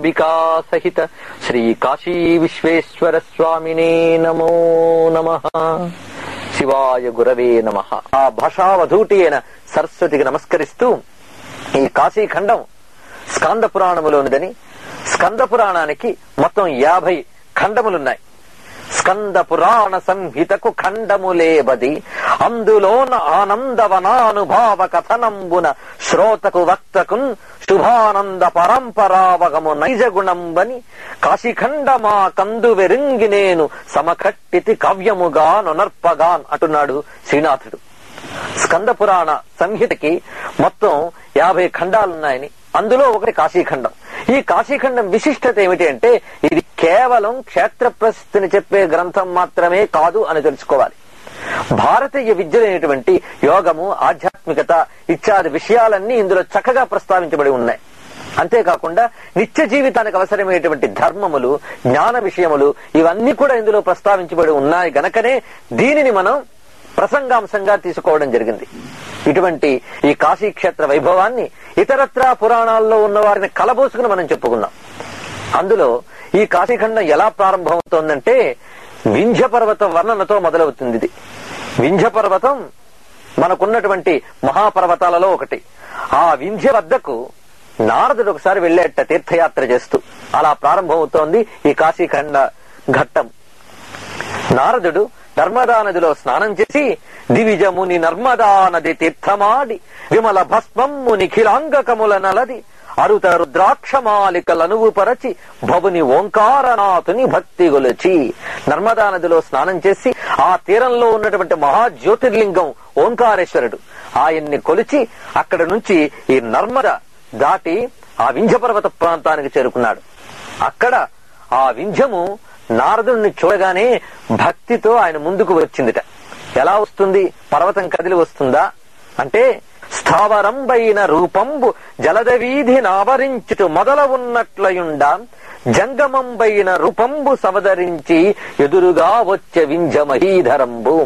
గోపికా సహిత శ్రీ కాశీ విశ్వేశ్వర స్వామినే నమో నమ శివాయ గురవే నమ ఆ భాషావధూటి అయిన సరస్వతికి నమస్కరిస్తూ ఈ కాశీఖండం స్కంద పురాణములోనిదని స్కంద పురాణానికి మొత్తం యాభై ఖండములున్నాయి స్కంద పురాణ సంహితకు ఖండములేబది అందులోన ఆనందవనానుభావ కథనంబున శ్రోతకు వక్తకున్ శుభానంద పరంపరావగము నైజ గుణంబని కాశీఖండమా కందు వెరింగి నేను సమకట్టితి కవ్యముగా నొనర్పగాన్ అంటున్నాడు శ్రీనాథుడు స్కంద పురాణ సంహితకి మొత్తం యాభై ఖండాలున్నాయని అందులో ఒకటి కాశీఖండం ఈ కాశీఖండం విశిష్టత ఏమిటి అంటే ఇది కేవలం క్షేత్ర ప్రసిద్ధిని చెప్పే గ్రంథం మాత్రమే కాదు అని తెలుసుకోవాలి భారతీయ విద్యలైనటువంటి యోగము ఆధ్యాత్మికత ఇత్యాది విషయాలన్నీ ఇందులో చక్కగా ప్రస్తావించబడి ఉన్నాయి అంతేకాకుండా నిత్య జీవితానికి అవసరమైనటువంటి ధర్మములు జ్ఞాన విషయములు ఇవన్నీ కూడా ఇందులో ప్రస్తావించబడి ఉన్నాయి గనకనే దీనిని మనం ప్రసంగాంశంగా తీసుకోవడం జరిగింది ఇటువంటి ఈ కాశీ క్షేత్ర వైభవాన్ని ఇతరత్రా పురాణాల్లో ఉన్న వారిని కలబోసుకుని మనం చెప్పుకున్నాం అందులో ఈ కాశీఖండం ఎలా ప్రారంభమవుతోందంటే వింధ్య పర్వత వర్ణనతో మొదలవుతుంది ఇది వింధ్య పర్వతం మనకున్నటువంటి మహాపర్వతాలలో ఒకటి ఆ వింధ్య వద్దకు నారదుడు ఒకసారి వెళ్ళేట తీర్థయాత్ర చేస్తూ అలా ప్రారంభమవుతోంది ఈ కాశీఖండ ఘట్టం నారదుడు నర్మదా నదిలో స్నానం చేసి దివిజముని నర్మదా నది తీర్థమాడి విమల భస్మమ్ము నిఖిలాంగకముల నలది అరుత రుద్రాక్షమాలికలనువు పరచి భవుని ఓంకారనాథుని భక్తి గొలచి నర్మదా నదిలో స్నానం చేసి ఆ తీరంలో ఉన్నటువంటి మహా జ్యోతిర్లింగం ఓంకారేశ్వరుడు ఆయన్ని కొలిచి అక్కడ నుంచి ఈ నర్మద దాటి ఆ వింధ్య పర్వత ప్రాంతానికి చేరుకున్నాడు అక్కడ ఆ వింధ్యము నారదుడిని చూడగానే భక్తితో ఆయన ముందుకు వచ్చిందిట ఎలా వస్తుంది పర్వతం కదిలి వస్తుందా అంటే స్థావరంబైన రూపంబు జలద వీధి నావరించుట మొదల ఉన్నట్లయుండ జంగమంబైన రూపంబు సవదరించి ఎదురుగా వచ్చే వింజ మహీధరంబు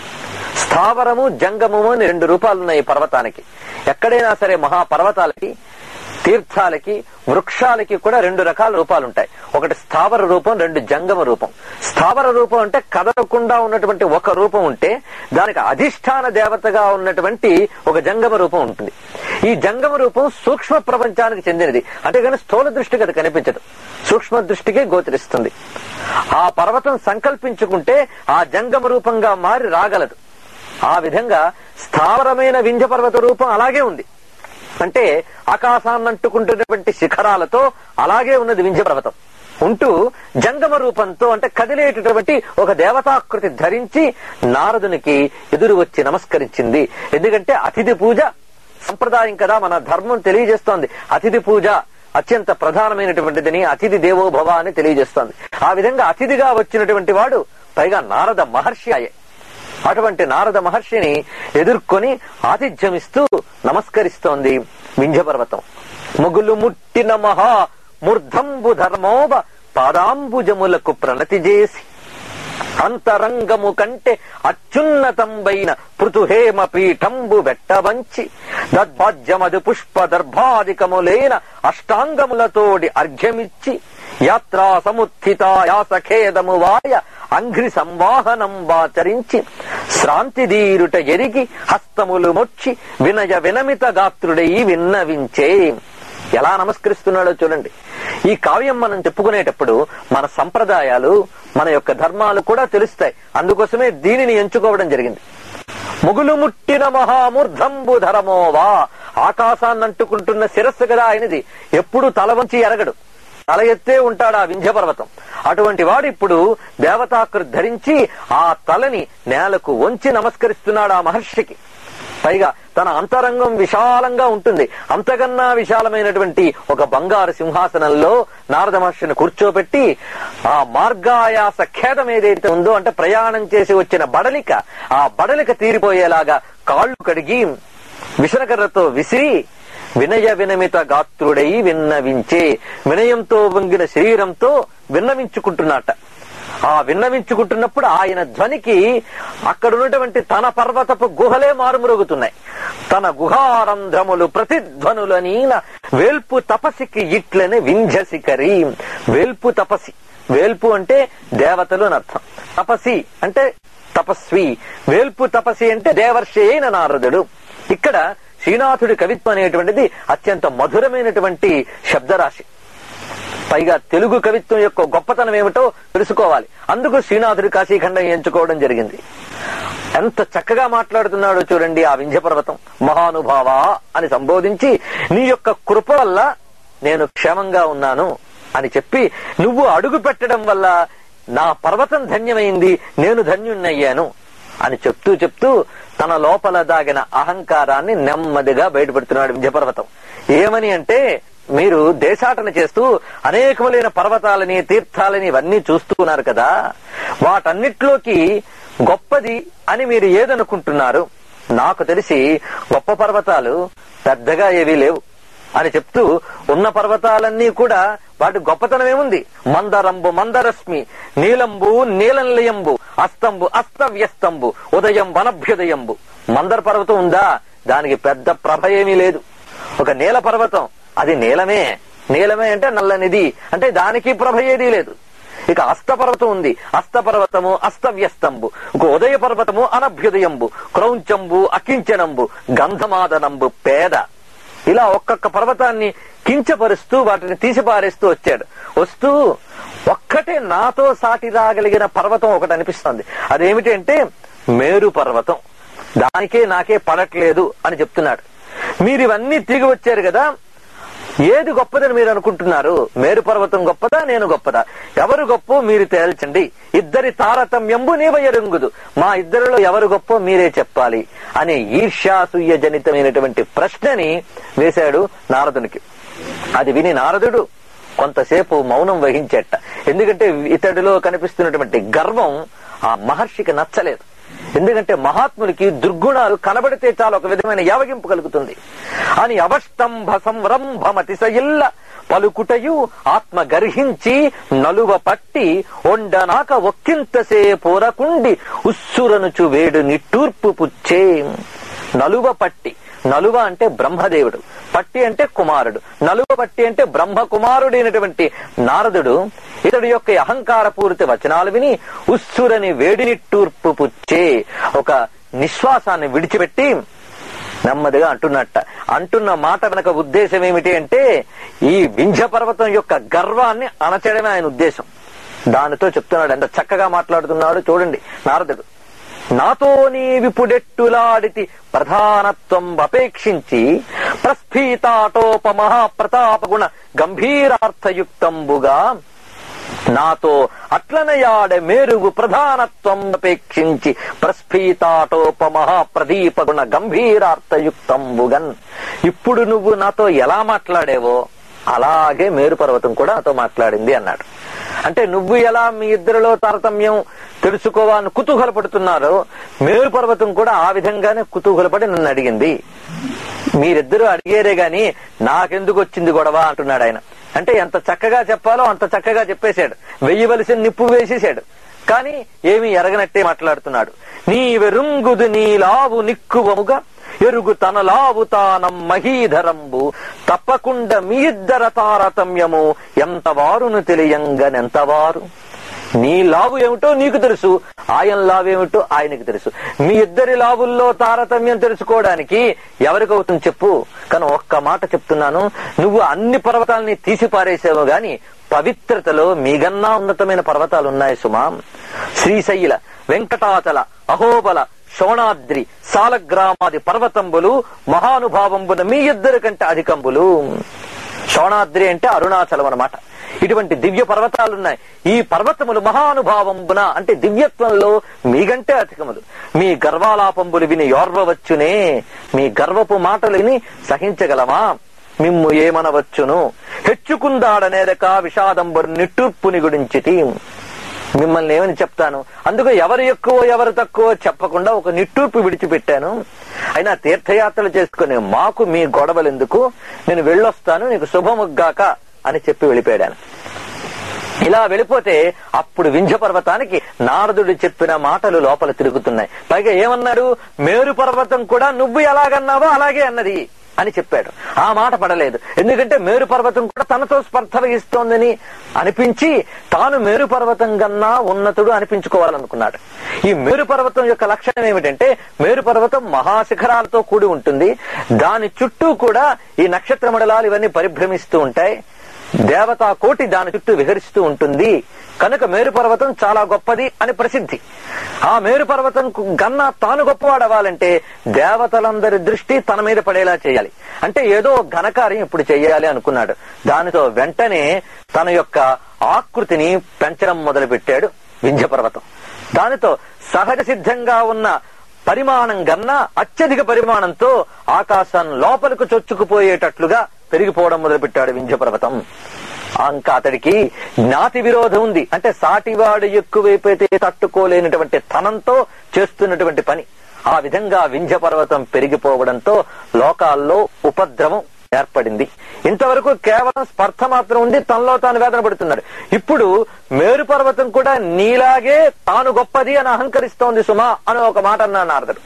స్థావరము జంగమము అని రెండు రూపాలున్నాయి ఈ పర్వతానికి ఎక్కడైనా సరే మహాపర్వతాలకి తీర్థాలకి వృక్షాలకి కూడా రెండు రకాల రూపాలుంటాయి ఒకటి స్థావర రూపం రెండు జంగమ రూపం స్థావర రూపం అంటే కదలకుండా ఉన్నటువంటి ఒక రూపం ఉంటే దానికి అధిష్టాన దేవతగా ఉన్నటువంటి ఒక జంగమ రూపం ఉంటుంది ఈ జంగమ రూపం సూక్ష్మ ప్రపంచానికి చెందినది అంతేగాని స్థూల దృష్టికి అది కనిపించదు సూక్ష్మ దృష్టికే గోచరిస్తుంది ఆ పర్వతం సంకల్పించుకుంటే ఆ జంగమ రూపంగా మారి రాగలదు ఆ విధంగా స్థావరమైన వింధ్య పర్వత రూపం అలాగే ఉంది అంటే ఆకాశాన్నంటుకుంటున్నటువంటి శిఖరాలతో అలాగే ఉన్నది వింధ్య పర్వతం ఉంటూ జంగమ రూపంతో అంటే కదిలేటటువంటి ఒక దేవతాకృతి ధరించి నారదునికి ఎదురు వచ్చి నమస్కరించింది ఎందుకంటే అతిథి పూజ సంప్రదాయం కదా మన ధర్మం తెలియజేస్తోంది అతిథి పూజ అత్యంత ప్రధానమైనటువంటిదని అతిథి దేవోభవ అని తెలియజేస్తోంది ఆ విధంగా అతిథిగా వచ్చినటువంటి వాడు పైగా నారద మహర్షి అయ్యే అటువంటి నారద మహర్షిని ఎదుర్కొని ఆతిథ్యమిస్తూ నమస్కరిస్తోంది వింధ్య పర్వతం ముగులు ముట్టిన మహా మూర్ధంబు ధర్మోబ పాదాంబుజములకు ప్రణతి చేసి అంతరంగము కంటే అత్యున్నతంబైన పృథుహేమ పీఠంబు వెట్టవంచి దద్భాజ్యమదు పుష్ప దర్భాదికములైన అష్టాంగములతోడి అర్ఘ్యమిచ్చి యాత్రా సముత్థితాయాసఖేదము వాయ అంఘ్రి సంవాహనం వాచరించి శ్రాంతిదీరుట ఎరిగి హస్తములు మొచ్చి వినయ వినమిత గాత్రుడై విన్నవించే ఎలా నమస్కరిస్తున్నాడో చూడండి ఈ కావ్యం మనం చెప్పుకునేటప్పుడు మన సంప్రదాయాలు మన యొక్క ధర్మాలు కూడా తెలుస్తాయి అందుకోసమే దీనిని ఎంచుకోవడం జరిగింది ముగులు ముట్టిన మహామూర్ధంబు ధరమోవా ఆకాశాన్ని అంటుకుంటున్న శిరస్సు కదా ఆయనది ఎప్పుడు తల వంచి ఎరగడు తల ఎత్తే ఉంటాడు ఆ వింధ్య పర్వతం అటువంటి వాడు ఇప్పుడు దేవతాకృతి ధరించి ఆ తలని నేలకు వంచి నమస్కరిస్తున్నాడు ఆ మహర్షికి పైగా తన అంతరంగం విశాలంగా ఉంటుంది అంతకన్నా విశాలమైనటువంటి ఒక బంగారు సింహాసనంలో నారద మహర్షిని కూర్చోబెట్టి ఆ మార్గాయాస ఖేదం ఏదైతే ఉందో అంటే ప్రయాణం చేసి వచ్చిన బడలిక ఆ బడలిక తీరిపోయేలాగా కాళ్ళు కడిగి విషనకర్రతో విసిరి వినయ వినమిత గాత్రుడై విన్నవించే వినయంతో వంగిన శరీరంతో విన్నవించుకుంటున్నట ఆ విన్నవించుకుంటున్నప్పుడు ఆయన ధ్వనికి అక్కడ ఉన్నటువంటి తన పర్వతపు గుహలే మారుమురుగుతున్నాయి తన గుహారంధ్రములు ప్రతిధ్వనులనీన వేల్పు తపసికి ఇట్లని వింధ్యసికరి వేల్పు తపసి వేల్పు అంటే దేవతలు అని అర్థం తపసి అంటే తపస్వి వేల్పు తపసి అంటే దేవర్షి అయిన నారదుడు ఇక్కడ శ్రీనాథుడి కవిత్వం అనేటువంటిది అత్యంత మధురమైనటువంటి శబ్దరాశి పైగా తెలుగు కవిత్వం యొక్క గొప్పతనం ఏమిటో తెలుసుకోవాలి అందుకు శ్రీనాథుడి కాశీఖండం ఎంచుకోవడం జరిగింది ఎంత చక్కగా మాట్లాడుతున్నాడో చూడండి ఆ వింధ్య పర్వతం మహానుభావ అని సంబోధించి నీ యొక్క కృప వల్ల నేను క్షేమంగా ఉన్నాను అని చెప్పి నువ్వు అడుగు పెట్టడం వల్ల నా పర్వతం ధన్యమైంది నేను ధన్యుణ్ణయ్యాను అని చెప్తూ చెప్తూ తన లోపల దాగిన అహంకారాన్ని నెమ్మదిగా బయటపెడుతున్నాడు వింధ్యపర్వతం ఏమని అంటే మీరు దేశాటన చేస్తూ అనేకములైన పర్వతాలని తీర్థాలని ఇవన్నీ చూస్తూ ఉన్నారు కదా వాటన్నిట్లోకి గొప్పది అని మీరు ఏదనుకుంటున్నారు నాకు తెలిసి గొప్ప పర్వతాలు పెద్దగా ఏవీ లేవు అని చెప్తూ ఉన్న పర్వతాలన్నీ కూడా వాటి గొప్పతనం ఏముంది మందరంబు మందరశ్మి నీలంబు నీలంలయంబు అస్తంబు అస్తవ్యస్తంబు ఉదయం వనభ్యుదయంబు మందర పర్వతం ఉందా దానికి పెద్ద ప్రభ ఏమీ లేదు ఒక నీల పర్వతం అది నీలమే నీలమే అంటే నల్లనిది అంటే దానికి ప్రభ ఏదీ లేదు ఇక అస్తపర్వతం ఉంది అస్తపర్వతము అస్తవ్యస్తంబు ఒక ఉదయ పర్వతము అనభ్యుదయంబు క్రౌంచంబు అకించనంబు గంధమాదనంబు పేద ఇలా ఒక్కొక్క పర్వతాన్ని కించపరుస్తూ వాటిని తీసిపారేస్తూ వచ్చాడు వస్తూ ఒక్కటే నాతో సాటి రాగలిగిన పర్వతం ఒకటి అనిపిస్తుంది అదేమిటి అంటే మేరు పర్వతం దానికే నాకే పడట్లేదు అని చెప్తున్నాడు మీరు ఇవన్నీ తిరిగి వచ్చారు కదా ఏది గొప్పదని మీరు అనుకుంటున్నారు మేరు పర్వతం గొప్పదా నేను గొప్పదా ఎవరు గొప్ప మీరు తేల్చండి ఇద్దరి తారతమ్యంబు నీవయరుంగుదు మా ఇద్దరిలో ఎవరు గొప్ప మీరే చెప్పాలి అనే ఈర్ష్యాసూయ జనితమైనటువంటి ప్రశ్నని వేశాడు నారదునికి అది విని నారదుడు కొంతసేపు మౌనం వహించేట ఎందుకంటే ఇతడిలో కనిపిస్తున్నటువంటి గర్వం ఆ మహర్షికి నచ్చలేదు ఎందుకంటే మహాత్ములకి దుర్గుణాలు కనబడితే చాలు ఒక విధమైన యావగింపు కలుగుతుంది అని అవష్టంభ సంరంభమతిశయిల్ల పలుకుటయు ఆత్మ గర్హించి నలువ పట్టి ఒండనాక ఒక్కింతసే పోరకుండి ఉస్సురనుచు వేడు నిట్టూర్పు పుచ్చే నలువ పట్టి నలువ అంటే బ్రహ్మదేవుడు పట్టి అంటే కుమారుడు నలువ పట్టి అంటే బ్రహ్మ కుమారుడైనటువంటి నారదుడు ఇతడి యొక్క అహంకార పూరిత వచనాలు విని ఉస్సురని వేడినిట్టూర్పు పుచ్చే ఒక నిశ్వాసాన్ని విడిచిపెట్టి నెమ్మదిగా అంటున్నట్ట అంటున్న మాట వెనక ఉద్దేశం ఏమిటి అంటే ఈ వింధ్య పర్వతం యొక్క గర్వాన్ని అణచడమే ఆయన ఉద్దేశం దానితో చెప్తున్నాడు ఎంత చక్కగా మాట్లాడుతున్నాడు చూడండి నారదుడు నాతో నీ విపుడెట్టులాడితి ప్రధానత్వం అపేక్షించి ప్రస్ఫీతాటోప మహాప్రతాపగుణ గంభీరార్థయుక్తంబుగా నాతో అట్లనయాడ మేరుగు ప్రధానత్వం అపేక్షించి ప్రస్ఫీతాటోప మహాప్రదీప గుణ గంభీరార్థయుక్తంబుగన్ ఇప్పుడు నువ్వు నాతో ఎలా మాట్లాడేవో అలాగే మేరు పర్వతం కూడా నాతో మాట్లాడింది అన్నాడు అంటే నువ్వు ఎలా మీ ఇద్దరిలో తారతమ్యం తెలుసుకోవాలని కుతూహలపడుతున్నారో మేరు పర్వతం కూడా ఆ విధంగానే కుతూహలపడి నన్ను అడిగింది మీరిద్దరూ అడిగారే గాని నాకెందుకు వచ్చింది గొడవ అంటున్నాడు ఆయన అంటే ఎంత చక్కగా చెప్పాలో అంత చక్కగా చెప్పేశాడు వెయ్యవలసిన నిప్పు వేసేశాడు కానీ ఏమీ ఎరగనట్టే మాట్లాడుతున్నాడు నీ వెరుంగుదు నీ లావు నిక్కువముగా ఎరుగు తన లావు తానం మహీధరంబు తప్పకుండా మీ ఇద్దర తారతమ్యము ఎంత వారును తెలియంగనెంతవారు నీ లావు ఏమిటో నీకు తెలుసు ఆయన లావు ఏమిటో ఆయనకి తెలుసు మీ ఇద్దరి లావుల్లో తారతమ్యం తెలుసుకోవడానికి ఎవరికి అవుతుంది చెప్పు కానీ ఒక్క మాట చెప్తున్నాను నువ్వు అన్ని పర్వతాలని తీసి పారేసావు గాని పవిత్రతలో మీగన్నా ఉన్నతమైన పర్వతాలు ఉన్నాయి సుమా శ్రీశైల వెంకటాచల అహోబల శోణాద్రి సాలగ్రామాది పర్వతంబులు మహానుభావంబున మీ ఇద్దరి కంటే అధికంబులు శోణాద్రి అంటే అరుణాచలం అన్నమాట ఇటువంటి దివ్య పర్వతాలున్నాయి ఈ పర్వతములు మహానుభావంబున అంటే దివ్యత్వంలో మీకంటే అధికములు మీ గర్వాలాపంబులు విని యోర్వవచ్చునే మీ గర్వపు మాటలు విని సహించగలమా మిమ్ము ఏమనవచ్చును హెచ్చుకుందాడనేరక విషాదంబురు నిట్టూర్పుని గురించి మిమ్మల్ని ఏమని చెప్తాను అందుకు ఎవరు ఎక్కువ ఎవరు తక్కువ చెప్పకుండా ఒక నిట్టూర్పు విడిచిపెట్టాను అయినా తీర్థయాత్రలు చేసుకునే మాకు మీ గొడవలు ఎందుకు నేను వెళ్ళొస్తాను నీకు శుభముగ్గాక అని చెప్పి వెళ్ళిపోయాను ఇలా వెళ్ళిపోతే అప్పుడు వింధ్య పర్వతానికి నారదుడు చెప్పిన మాటలు లోపల తిరుగుతున్నాయి పైగా ఏమన్నాడు మేరు పర్వతం కూడా నువ్వు ఎలాగన్నావో అలాగే అన్నది అని చెప్పాడు ఆ మాట పడలేదు ఎందుకంటే మేరు పర్వతం కూడా తనతో స్పర్ధ వహిస్తోందని అనిపించి తాను మేరు పర్వతం కన్నా ఉన్నతుడు అనిపించుకోవాలనుకున్నాడు ఈ మేరు పర్వతం యొక్క లక్షణం ఏమిటంటే మేరు పర్వతం మహాశిఖరాలతో కూడి ఉంటుంది దాని చుట్టూ కూడా ఈ నక్షత్ర మండలాలు ఇవన్నీ పరిభ్రమిస్తూ ఉంటాయి దేవతా కోటి దాని చుట్టూ విహరిస్తూ ఉంటుంది కనుక మేరు పర్వతం చాలా గొప్పది అని ప్రసిద్ధి ఆ మేరు పర్వతం గన్నా తాను గొప్పవాడవ్వాలంటే దేవతలందరి దృష్టి తన మీద పడేలా చేయాలి అంటే ఏదో ఘనకార్యం ఇప్పుడు చెయ్యాలి అనుకున్నాడు దానితో వెంటనే తన యొక్క ఆకృతిని పెంచడం మొదలుపెట్టాడు వింధ్య పర్వతం దానితో సహజ సిద్ధంగా ఉన్న పరిమాణం కన్నా అత్యధిక పరిమాణంతో ఆకాశం లోపలికి చొచ్చుకుపోయేటట్లుగా పెరిగిపోవడం మొదలుపెట్టాడు వింధ్య పర్వతం ఇంకా అతడికి జ్ఞాతి విరోధం ఉంది అంటే సాటివాడు ఎక్కువైపోతే తట్టుకోలేనటువంటి తనంతో చేస్తున్నటువంటి పని ఆ విధంగా వింధ్య పర్వతం పెరిగిపోవడంతో లోకాల్లో ఉపద్రవం ఏర్పడింది ఇంతవరకు కేవలం స్పర్ధ మాత్రం ఉంది తనలో తాను వేదన పడుతున్నాడు ఇప్పుడు మేరు పర్వతం కూడా నీలాగే తాను గొప్పది అని అహంకరిస్తోంది సుమా అని ఒక మాట అన్నాడు నారదుడు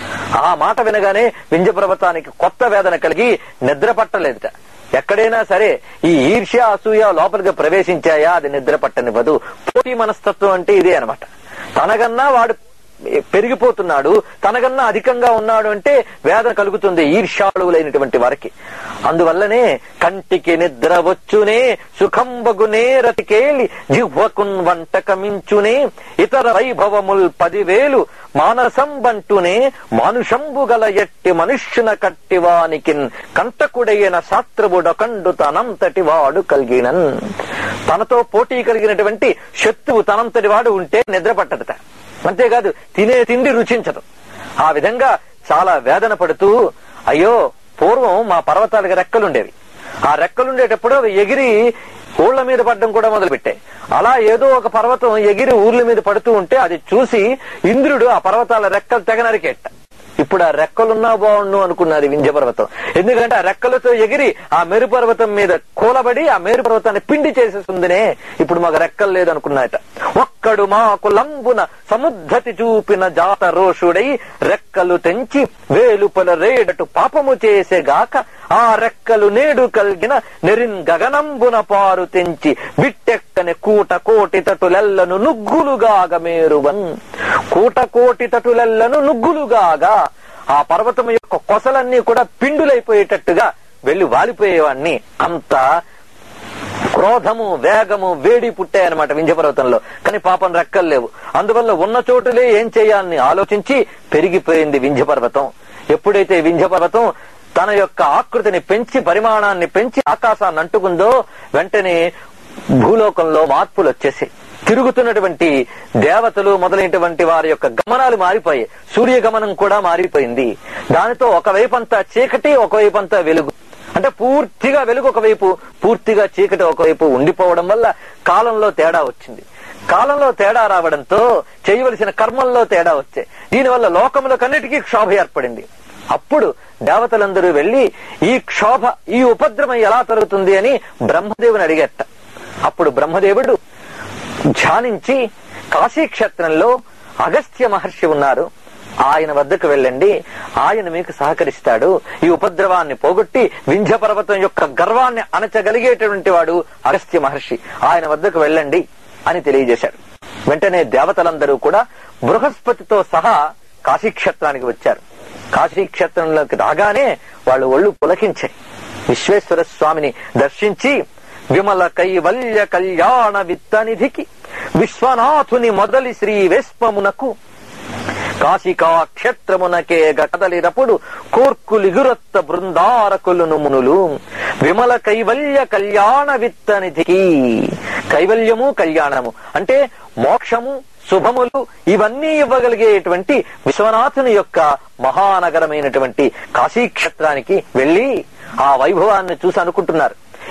ఆ మాట వినగానే వింజ పర్వతానికి కొత్త వేదన కలిగి నిద్ర పట్టలేదుట ఎక్కడైనా సరే ఈ ఈర్ష్య అసూయ లోపలికి ప్రవేశించాయా అది నిద్ర పట్టనివ్వదు పోటీ మనస్తత్వం అంటే ఇదే అనమాట తనకన్నా వాడు పెరిగిపోతున్నాడు తనకన్నా అధికంగా ఉన్నాడు అంటే వేదన కలుగుతుంది ఈర్ష్యాళువులైనటువంటి వారికి అందువల్లనే కంటికి నిద్ర వచ్చునే సుఖంబగునే రతికేలి జిహ్వకున్ వంటకమించునే ఇతర వైభవముల్ పదివేలు మానసంబంటునే మానుషంబు గల ఎట్టి మనుష్యున కట్టివానికిన్ కంటకుడైన శాస్త్రముడొకండు తనంతటి వాడు కలిగినన్ తనతో పోటీ కలిగినటువంటి శత్రువు తనంతటి వాడు ఉంటే నిద్ర పట్టదట అంతేకాదు తినే తిండి రుచించదు ఆ విధంగా చాలా వేదన పడుతూ అయ్యో పూర్వం మా పర్వతాలకు రెక్కలుండేవి ఆ రెక్కలుండేటప్పుడు అవి ఎగిరి ఊళ్ళ మీద పడడం కూడా మొదలుపెట్టాయి అలా ఏదో ఒక పర్వతం ఎగిరి ఊర్ల మీద పడుతూ ఉంటే అది చూసి ఇంద్రుడు ఆ పర్వతాల రెక్కలు తెగ నరికేట ఇప్పుడు ఆ రెక్కలున్నా బాగుండు అనుకున్నది వింధ్య పర్వతం ఎందుకంటే ఆ రెక్కలతో ఎగిరి ఆ మేరు పర్వతం మీద కూలబడి ఆ మేరు పర్వతాన్ని పిండి చేసేస్తుందనే ఇప్పుడు మాకు రెక్కలు లేదనుకున్నాయట ఒక్కడు మాకు లంబున సముద్ధతి చూపిన జాత రోషుడై రెక్కలు తెంచి వేలుపల రేడటు పాపము చేసేగాక ఆ రెక్కలు నేడు కలిగిన నెరిన్ గగనంబున పారు తెంచి విట్టెక్కని కూట కోటి తటులెల్లను నుగ్గులుగాగ మేరువన్ కూట కోటి తటులెల్లను నుగ్గులుగాగా ఆ పర్వతం యొక్క కొసలన్నీ కూడా పిండులైపోయేటట్టుగా వెళ్లి వాలిపోయేవాణ్ణి అంత క్రోధము వేగము వేడి పుట్టాయన్నమాట వింధ్య పర్వతంలో కానీ పాపం రెక్కలు లేవు అందువల్ల ఉన్న చోటులే ఏం చేయాలని ఆలోచించి పెరిగిపోయింది వింధ్య పర్వతం ఎప్పుడైతే వింధ్య పర్వతం తన యొక్క ఆకృతిని పెంచి పరిమాణాన్ని పెంచి ఆకాశాన్ని అంటుకుందో వెంటనే భూలోకంలో మార్పులు వచ్చేసాయి తిరుగుతున్నటువంటి దేవతలు మొదలైనటువంటి వారి యొక్క గమనాలు మారిపోయాయి సూర్య గమనం కూడా మారిపోయింది దానితో ఒకవైపంతా చీకటి ఒకవైపంతా వెలుగు అంటే పూర్తిగా వెలుగు ఒకవైపు పూర్తిగా చీకటి ఒకవైపు ఉండిపోవడం వల్ల కాలంలో తేడా వచ్చింది కాలంలో తేడా రావడంతో చేయవలసిన కర్మల్లో తేడా వచ్చాయి దీనివల్ల లోకముల కన్నిటికీ క్షోభ ఏర్పడింది అప్పుడు దేవతలందరూ వెళ్లి ఈ క్షోభ ఈ ఉపద్రవం ఎలా తరుగుతుంది అని బ్రహ్మదేవుని అడిగేట అప్పుడు బ్రహ్మదేవుడు ధ్యానించి కాశీక్షేత్రంలో అగస్త్య మహర్షి ఉన్నారు ఆయన వద్దకు వెళ్ళండి ఆయన మీకు సహకరిస్తాడు ఈ ఉపద్రవాన్ని పోగొట్టి వింధ్య పర్వతం యొక్క గర్వాన్ని అణచగలిగేటటువంటి వాడు అగస్త్య మహర్షి ఆయన వద్దకు వెళ్ళండి అని తెలియజేశాడు వెంటనే దేవతలందరూ కూడా బృహస్పతితో సహా కాశీక్షేత్రానికి వచ్చారు కాశీక్షేత్రంలోకి రాగానే వాళ్ళు ఒళ్ళు పులకించాయి విశ్వేశ్వర స్వామిని దర్శించి విమల కైవల్య కళ్యాణ విత్తనిధికి విశ్వనాథుని మొదలి శ్రీ వేస్పమునకు కాశికా క్షేత్రమునకే కదలినప్పుడు కోర్కులిగురొత్త బృందారకులును మునులు విమల కైవల్య కళ్యాణ విత్తనిధికి కైవల్యము కళ్యాణము అంటే మోక్షము శుభములు ఇవన్నీ ఇవ్వగలిగేటువంటి విశ్వనాథుని యొక్క మహానగరమైనటువంటి కాశీక్షేత్రానికి వెళ్లి ఆ వైభవాన్ని చూసి అనుకుంటున్నారు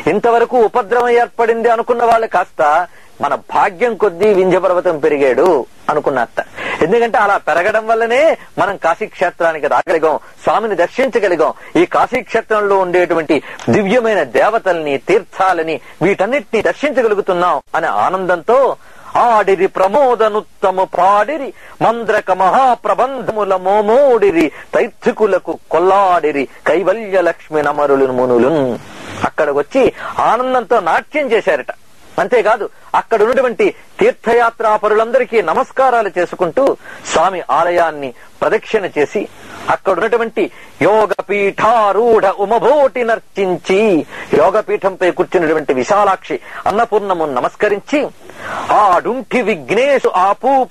ఇంతవరకు ఉపద్రవం ఏర్పడింది అనుకున్న వాళ్ళు కాస్త మన భాగ్యం కొద్దీ వింధ్య పర్వతం పెరిగాడు అనుకున్నట్ట ఎందుకంటే అలా పెరగడం వల్లనే మనం కాశీ క్షేత్రానికి రాగలిగాం స్వామిని దర్శించగలిగాం ఈ కాశీ క్షేత్రంలో ఉండేటువంటి దివ్యమైన దేవతల్ని తీర్థాలని వీటన్నిటిని దర్శించగలుగుతున్నాం అనే ఆనందంతో ఆడిరి ప్రమోదనుత్తము పాడిరి మంద్రక మహాప్రబంధముల మోమోడిరి తైత్తికులకు కొల్లాడిరి కైవల్య లక్ష్మి నమరులు మునులు అక్కడ వచ్చి ఆనందంతో నాట్యం చేశారట అంతేకాదు అక్కడ ఉన్నటువంటి తీర్థయాత్రా పరులందరికీ నమస్కారాలు చేసుకుంటూ స్వామి ఆలయాన్ని ప్రదక్షిణ చేసి అక్కడ ఉన్నటువంటి యోగ పీఠారూఢ ఉమభోటి నర్చించి యోగ పీఠంపై కూర్చున్నటువంటి విశాలాక్షి అన్నపూర్ణము నమస్కరించి ఆ డుంఠి విఘ్నేశు ఆపూప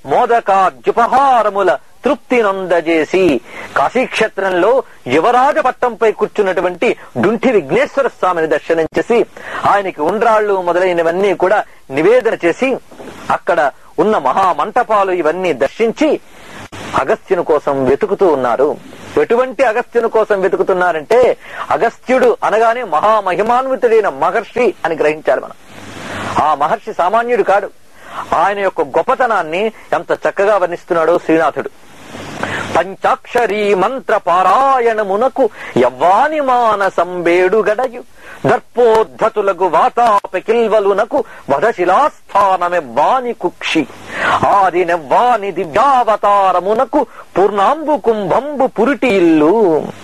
మోదకాద్యుపహారముల తృప్తి నొందజేసి కాశీక్షేత్రంలో యువరాజ పట్టంపై కూర్చున్నటువంటి డుంఠి విఘ్నేశ్వర స్వామిని దర్శనం చేసి ఆయనకి ఉండ్రాళ్ళు మొదలైనవన్నీ కూడా నివేదన చేసి అక్కడ ఉన్న మహా మంటపాలు ఇవన్నీ దర్శించి అగస్త్యుని కోసం వెతుకుతూ ఉన్నారు ఎటువంటి అగస్త్యుని కోసం వెతుకుతున్నారంటే అగస్త్యుడు అనగానే మహామహిమాన్వితుడైన మహర్షి అని గ్రహించాలి మనం ఆ మహర్షి సామాన్యుడు కాడు ఆయన యొక్క గొప్పతనాన్ని ఎంత చక్కగా వర్ణిస్తున్నాడో శ్రీనాథుడు పంచాక్షరీ మంత్ర పారాయణమునకు యవ్వాని మానసంబేడు గడయు దర్పోద్ధతులకు వాతాపకిల్వలునకు వధశిలాస్థానమెవ్వాని కుక్షి ఆది నెవ్వాని దివ్యావతారమునకు పూర్ణాంబు కుంభంబు పురిటి ఇల్లు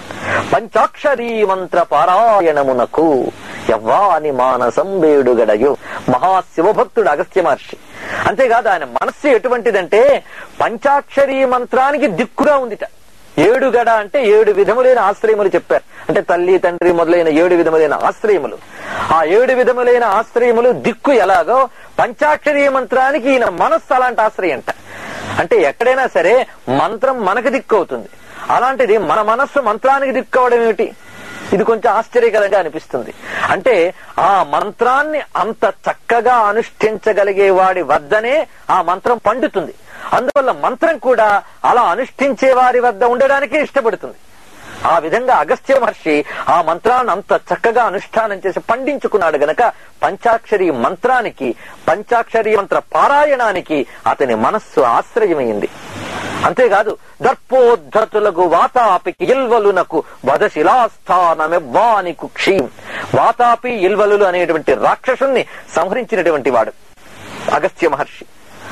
పంచాక్షరీ మంత్ర పారాయణమునకు యవ్వాని మానసం వేడుగడయు మహాశివభక్తుడు అగస్త్య మహర్షి అంతేకాదు ఆయన మనస్సు ఎటువంటిదంటే పంచాక్షరీ మంత్రానికి దిక్కుగా ఉందిట ఏడుగడ అంటే ఏడు విధములైన ఆశ్రయములు చెప్పారు అంటే తల్లి తండ్రి మొదలైన ఏడు విధములైన ఆశ్రయములు ఆ ఏడు విధములైన ఆశ్రయములు దిక్కు ఎలాగో పంచాక్షరీ మంత్రానికి ఈయన మనస్సు అలాంటి ఆశ్రయం అంట అంటే ఎక్కడైనా సరే మంత్రం మనకు దిక్కు అవుతుంది అలాంటిది మన మనస్సు మంత్రానికి దిక్కవడం ఏమిటి ఇది కొంచెం ఆశ్చర్యకరంగా అనిపిస్తుంది అంటే ఆ మంత్రాన్ని అంత చక్కగా అనుష్ఠించగలిగే వాడి వద్దనే ఆ మంత్రం పండుతుంది అందువల్ల మంత్రం కూడా అలా అనుష్ఠించే వారి వద్ద ఉండడానికే ఇష్టపడుతుంది ఆ విధంగా అగస్త్య మహర్షి ఆ మంత్రాన్ని అంత చక్కగా అనుష్ఠానం చేసి పండించుకున్నాడు గనక పంచాక్షరి మంత్రానికి పంచాక్షరి మంత్ర పారాయణానికి అతని మనస్సు ఆశ్రయమైంది అంతేకాదు దర్పోద్ధతులకు వాతాపి ఇల్వలునకు వధశిలాస్థానమెవ్వాని కుక్షి వాతాపి ఇల్వలులు అనేటువంటి రాక్షసుల్ని సంహరించినటువంటి వాడు అగస్త్య మహర్షి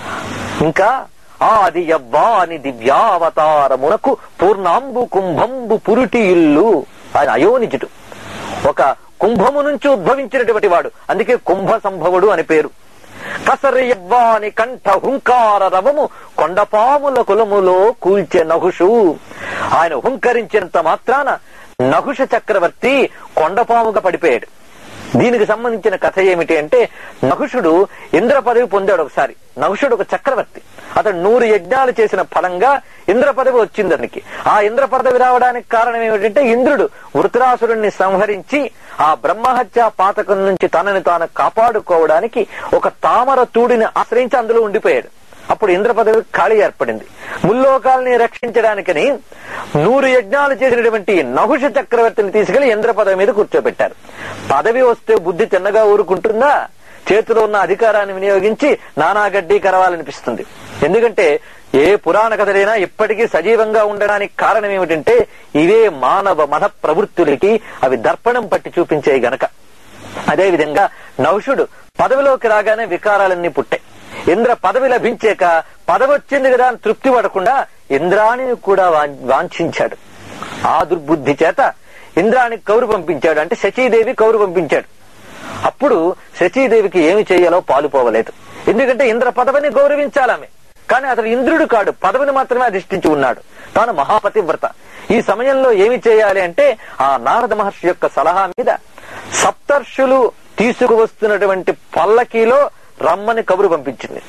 ఇంకా ఆది యవ్వాని దివ్యావతారమునకు పూర్ణాంబు కుంభంబు పురుటి ఇల్లు ఆయన అయోనిజుడు ఒక కుంభము నుంచి ఉద్భవించినటువంటి వాడు అందుకే కుంభ సంభవుడు అని పేరు కసరి యవ్వాని కంఠ హుంకార రవము కొండపాముల కులములో కూల్చే నహుషు ఆయన హుంకరించినంత మాత్రాన నహుష చక్రవర్తి కొండపాముగా పడిపోయాడు దీనికి సంబంధించిన కథ ఏమిటి అంటే నహుషుడు ఇంద్ర పదవి పొందాడు ఒకసారి నహుషుడు ఒక చక్రవర్తి అతడు నూరు యజ్ఞాలు చేసిన ఫలంగా ఇంద్ర పదవి వచ్చింది అతనికి ఆ ఇంద్ర పదవి రావడానికి కారణం ఏమిటంటే ఇంద్రుడు వృతరాసురుణ్ణి సంహరించి ఆ బ్రహ్మహత్య పాతకం నుంచి తనని తాను కాపాడుకోవడానికి ఒక తామర తూడిని ఆశ్రయించి అందులో ఉండిపోయాడు అప్పుడు ఇంద్ర పదవి ఖాళీ ఏర్పడింది ముల్లోకాల్ని రక్షించడానికని నూరు యజ్ఞాలు చేసినటువంటి నహుష చక్రవర్తిని తీసుకెళ్లి ఇంద్ర పదవి మీద కూర్చోబెట్టారు పదవి వస్తే బుద్ధి చిన్నగా ఊరుకుంటుందా చేతిలో ఉన్న అధికారాన్ని వినియోగించి నానాగడ్డి కరవాలనిపిస్తుంది ఎందుకంటే ఏ పురాణ కథలైనా ఇప్పటికీ సజీవంగా ఉండడానికి కారణం ఏమిటంటే ఇవే మానవ మన ప్రవృత్తులకి అవి దర్పణం పట్టి చూపించాయి గనక అదే విధంగా నౌషుడు పదవిలోకి రాగానే వికారాలన్నీ పుట్టాయి ఇంద్ర పదవి లభించాక పదవి వచ్చింది కదా అని తృప్తి పడకుండా ఇంద్రాణిని కూడా వాం- వాంఛించాడు ఆ దుర్బుద్ధి చేత ఇంద్రానికి కౌరు పంపించాడు అంటే శచీదేవి కౌరు పంపించాడు అప్పుడు శచీదేవికి ఏమి చేయాలో పాలుపోవలేదు ఎందుకంటే ఇంద్ర పదవిని గౌరవించాలామె కానీ అతడు ఇంద్రుడు కాడు పదవిని మాత్రమే అధిష్ఠించి ఉన్నాడు తాను మహాపతివ్రత ఈ సమయంలో ఏమి చేయాలి అంటే ఆ నారద మహర్షి యొక్క సలహా మీద సప్తర్షులు తీసుకువస్తున్నటువంటి పల్లకీలో రమ్మని కబురు పంపించింది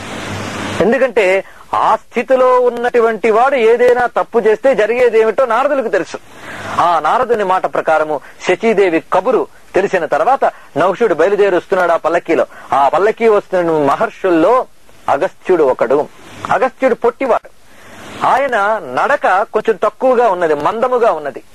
ఎందుకంటే ఆ స్థితిలో ఉన్నటువంటి వాడు ఏదైనా తప్పు చేస్తే జరిగేది ఏమిటో నారదులకు తెలుసు ఆ నారదుని మాట ప్రకారము శచీదేవి కబురు తెలిసిన తర్వాత నౌషుడు బయలుదేరి వస్తున్నాడు ఆ పల్లకీలో ఆ పల్లకీ వస్తున్న మహర్షుల్లో అగస్త్యుడు ఒకడు అగస్త్యుడు పొట్టివాడు ఆయన నడక కొంచెం తక్కువగా ఉన్నది మందముగా ఉన్నది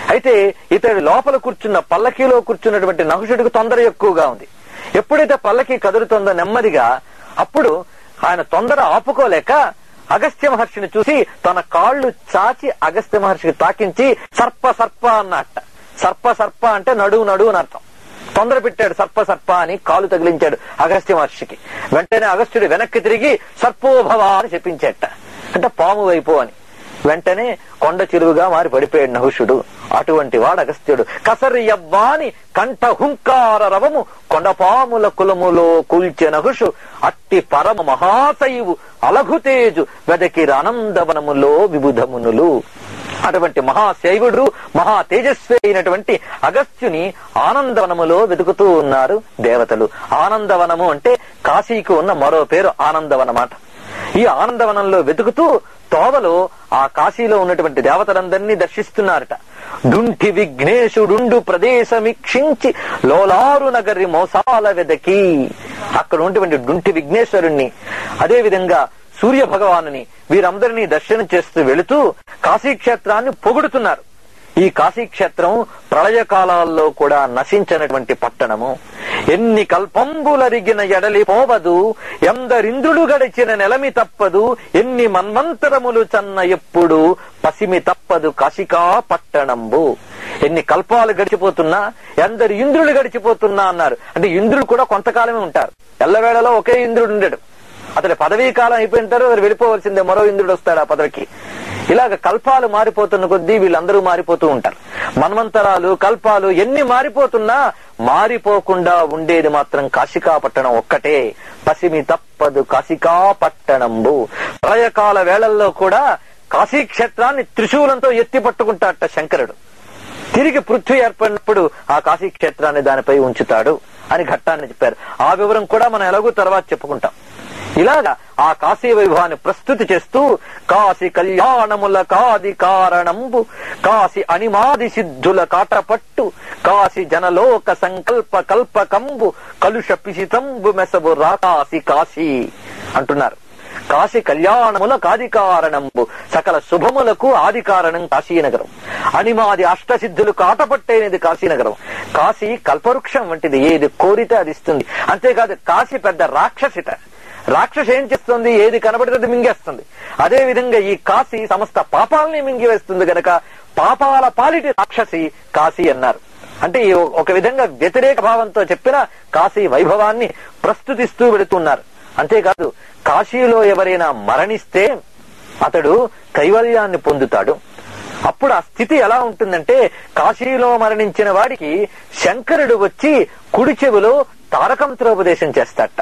అయితే ఇతడి లోపల కూర్చున్న పల్లకీలో కూర్చున్నటువంటి నహుషుడికి తొందర ఎక్కువగా ఉంది ఎప్పుడైతే పల్లకి కదులుతుందో నెమ్మదిగా అప్పుడు ఆయన తొందర ఆపుకోలేక అగస్త్య మహర్షిని చూసి తన కాళ్ళు చాచి అగస్త్య మహర్షికి తాకించి సర్ప సర్ప అన్నట్ట సర్ప సర్ప అంటే నడువు నడువు అని అర్థం తొందర పెట్టాడు సర్ప సర్ప అని కాలు తగిలించాడు అగస్త్య మహర్షికి వెంటనే అగస్త్యుడు వెనక్కి తిరిగి సర్పోభవ అని చెప్పించేట అంటే పాము వైపు అని వెంటనే కొండ చిరువుగా మారి పడిపోయాడు నహుషుడు అటువంటి వాడు అగస్త్యుడు కసరి యవ్వాని కంఠ హుంకార రవము కొండపాముల కులములో కూల్చె నహుషు అట్టి పరమ మహాశైవు అలఘుతేజు వెదకిర ఆనందవనములో విబుధమునులు అటువంటి మహాశైవుడు మహా తేజస్వి అయినటువంటి అగస్త్యుని ఆనందవనములో వెతుకుతూ ఉన్నారు దేవతలు ఆనందవనము అంటే కాశీకి ఉన్న మరో పేరు ఆనందవనమాట ఈ ఆనందవనంలో వెతుకుతూ తోవలో ఆ కాశీలో ఉన్నటువంటి దేవతలందరినీ దర్శిస్తున్నారట డుంటి విఘ్నేశుడుండు ప్రదేశమీక్షించి లోలారు నగరి మోసాల వెదకి అక్కడ ఉన్నటువంటి డుంటి విఘ్నేశ్వరుణ్ణి అదే విధంగా సూర్య భగవానుని వీరందరినీ దర్శనం చేస్తూ వెళుతూ కాశీక్షేత్రాన్ని పొగుడుతున్నారు ఈ కాశీక్షేత్రం ప్రళయ కాలాల్లో కూడా నశించినటువంటి పట్టణము ఎన్ని కల్పంబులరిగిన ఎడలి పోవదు ఎందరింద్రుడు గడిచిన నెలమి తప్పదు ఎన్ని మన్వంతరములు చన్న ఎప్పుడు పసిమి తప్పదు కాశికా పట్టణంబు ఎన్ని కల్పాలు గడిచిపోతున్నా ఎందరు ఇంద్రులు గడిచిపోతున్నా అన్నారు అంటే ఇంద్రులు కూడా కొంతకాలమే ఉంటారు ఎల్లవేళలో ఒకే ఇంద్రుడు ఉండడు అతడి పదవీ కాలం అయిపోయింటారు వారు వెళ్ళిపోవలసిందే మరో ఇంద్రుడు వస్తాడు ఆ పదవికి ఇలాగ కల్పాలు మారిపోతున్న కొద్దీ వీళ్ళందరూ మారిపోతూ ఉంటారు మన్వంతరాలు కల్పాలు ఎన్ని మారిపోతున్నా మారిపోకుండా ఉండేది మాత్రం కాశికా పట్టణం ఒక్కటే పసిమి తప్పదు కాశికా పట్టణంబు ప్రళయకాల వేళల్లో కూడా కాశీ క్షేత్రాన్ని త్రిశూలంతో ఎత్తి పట్టుకుంటాడట శంకరుడు తిరిగి పృథ్వీ ఏర్పడినప్పుడు ఆ కాశీ క్షేత్రాన్ని దానిపై ఉంచుతాడు అని ఘట్టాన్ని చెప్పారు ఆ వివరం కూడా మనం ఎలాగో తర్వాత చెప్పుకుంటాం ఇలాగా ఆ కాశీ వైభవాన్ని ప్రస్తుతి చేస్తూ కాశీ కళ్యాణముల కాది కారణంబు కాశీ అనిమాది సిద్ధుల కాటపట్టు కాశీ జనలోక సంకల్ప కల్పకంబు కలుష పిసితంబు మెసబు రాకాశి కాశీ అంటున్నారు కాశీ కళ్యాణముల కాది కారణంబు సకల శుభములకు ఆది కారణం కాశీనగరం అనిమాది అష్టసిద్ధులు కాటపట్టేనిది కాశీనగరం కాశీ కల్పవృక్షం వంటిది ఏది కోరితే అది ఇస్తుంది అంతేకాదు కాశీ పెద్ద రాక్షసిట రాక్షసి ఏం చేస్తుంది ఏది కనబడితే అది మింగేస్తుంది అదే విధంగా ఈ కాశీ సమస్త పాపాలని మింగివేస్తుంది గనక పాపాల పాలిటి రాక్షసి కాశీ అన్నారు అంటే ఈ ఒక విధంగా వ్యతిరేక భావంతో చెప్పిన కాశీ వైభవాన్ని ప్రస్తుతిస్తూ వెళుతున్నారు అంతేకాదు కాశీలో ఎవరైనా మరణిస్తే అతడు కైవల్యాన్ని పొందుతాడు అప్పుడు ఆ స్థితి ఎలా ఉంటుందంటే కాశీలో మరణించిన వాడికి శంకరుడు వచ్చి కుడి చెవిలో తారకంత్రోపదేశం చేస్తాడట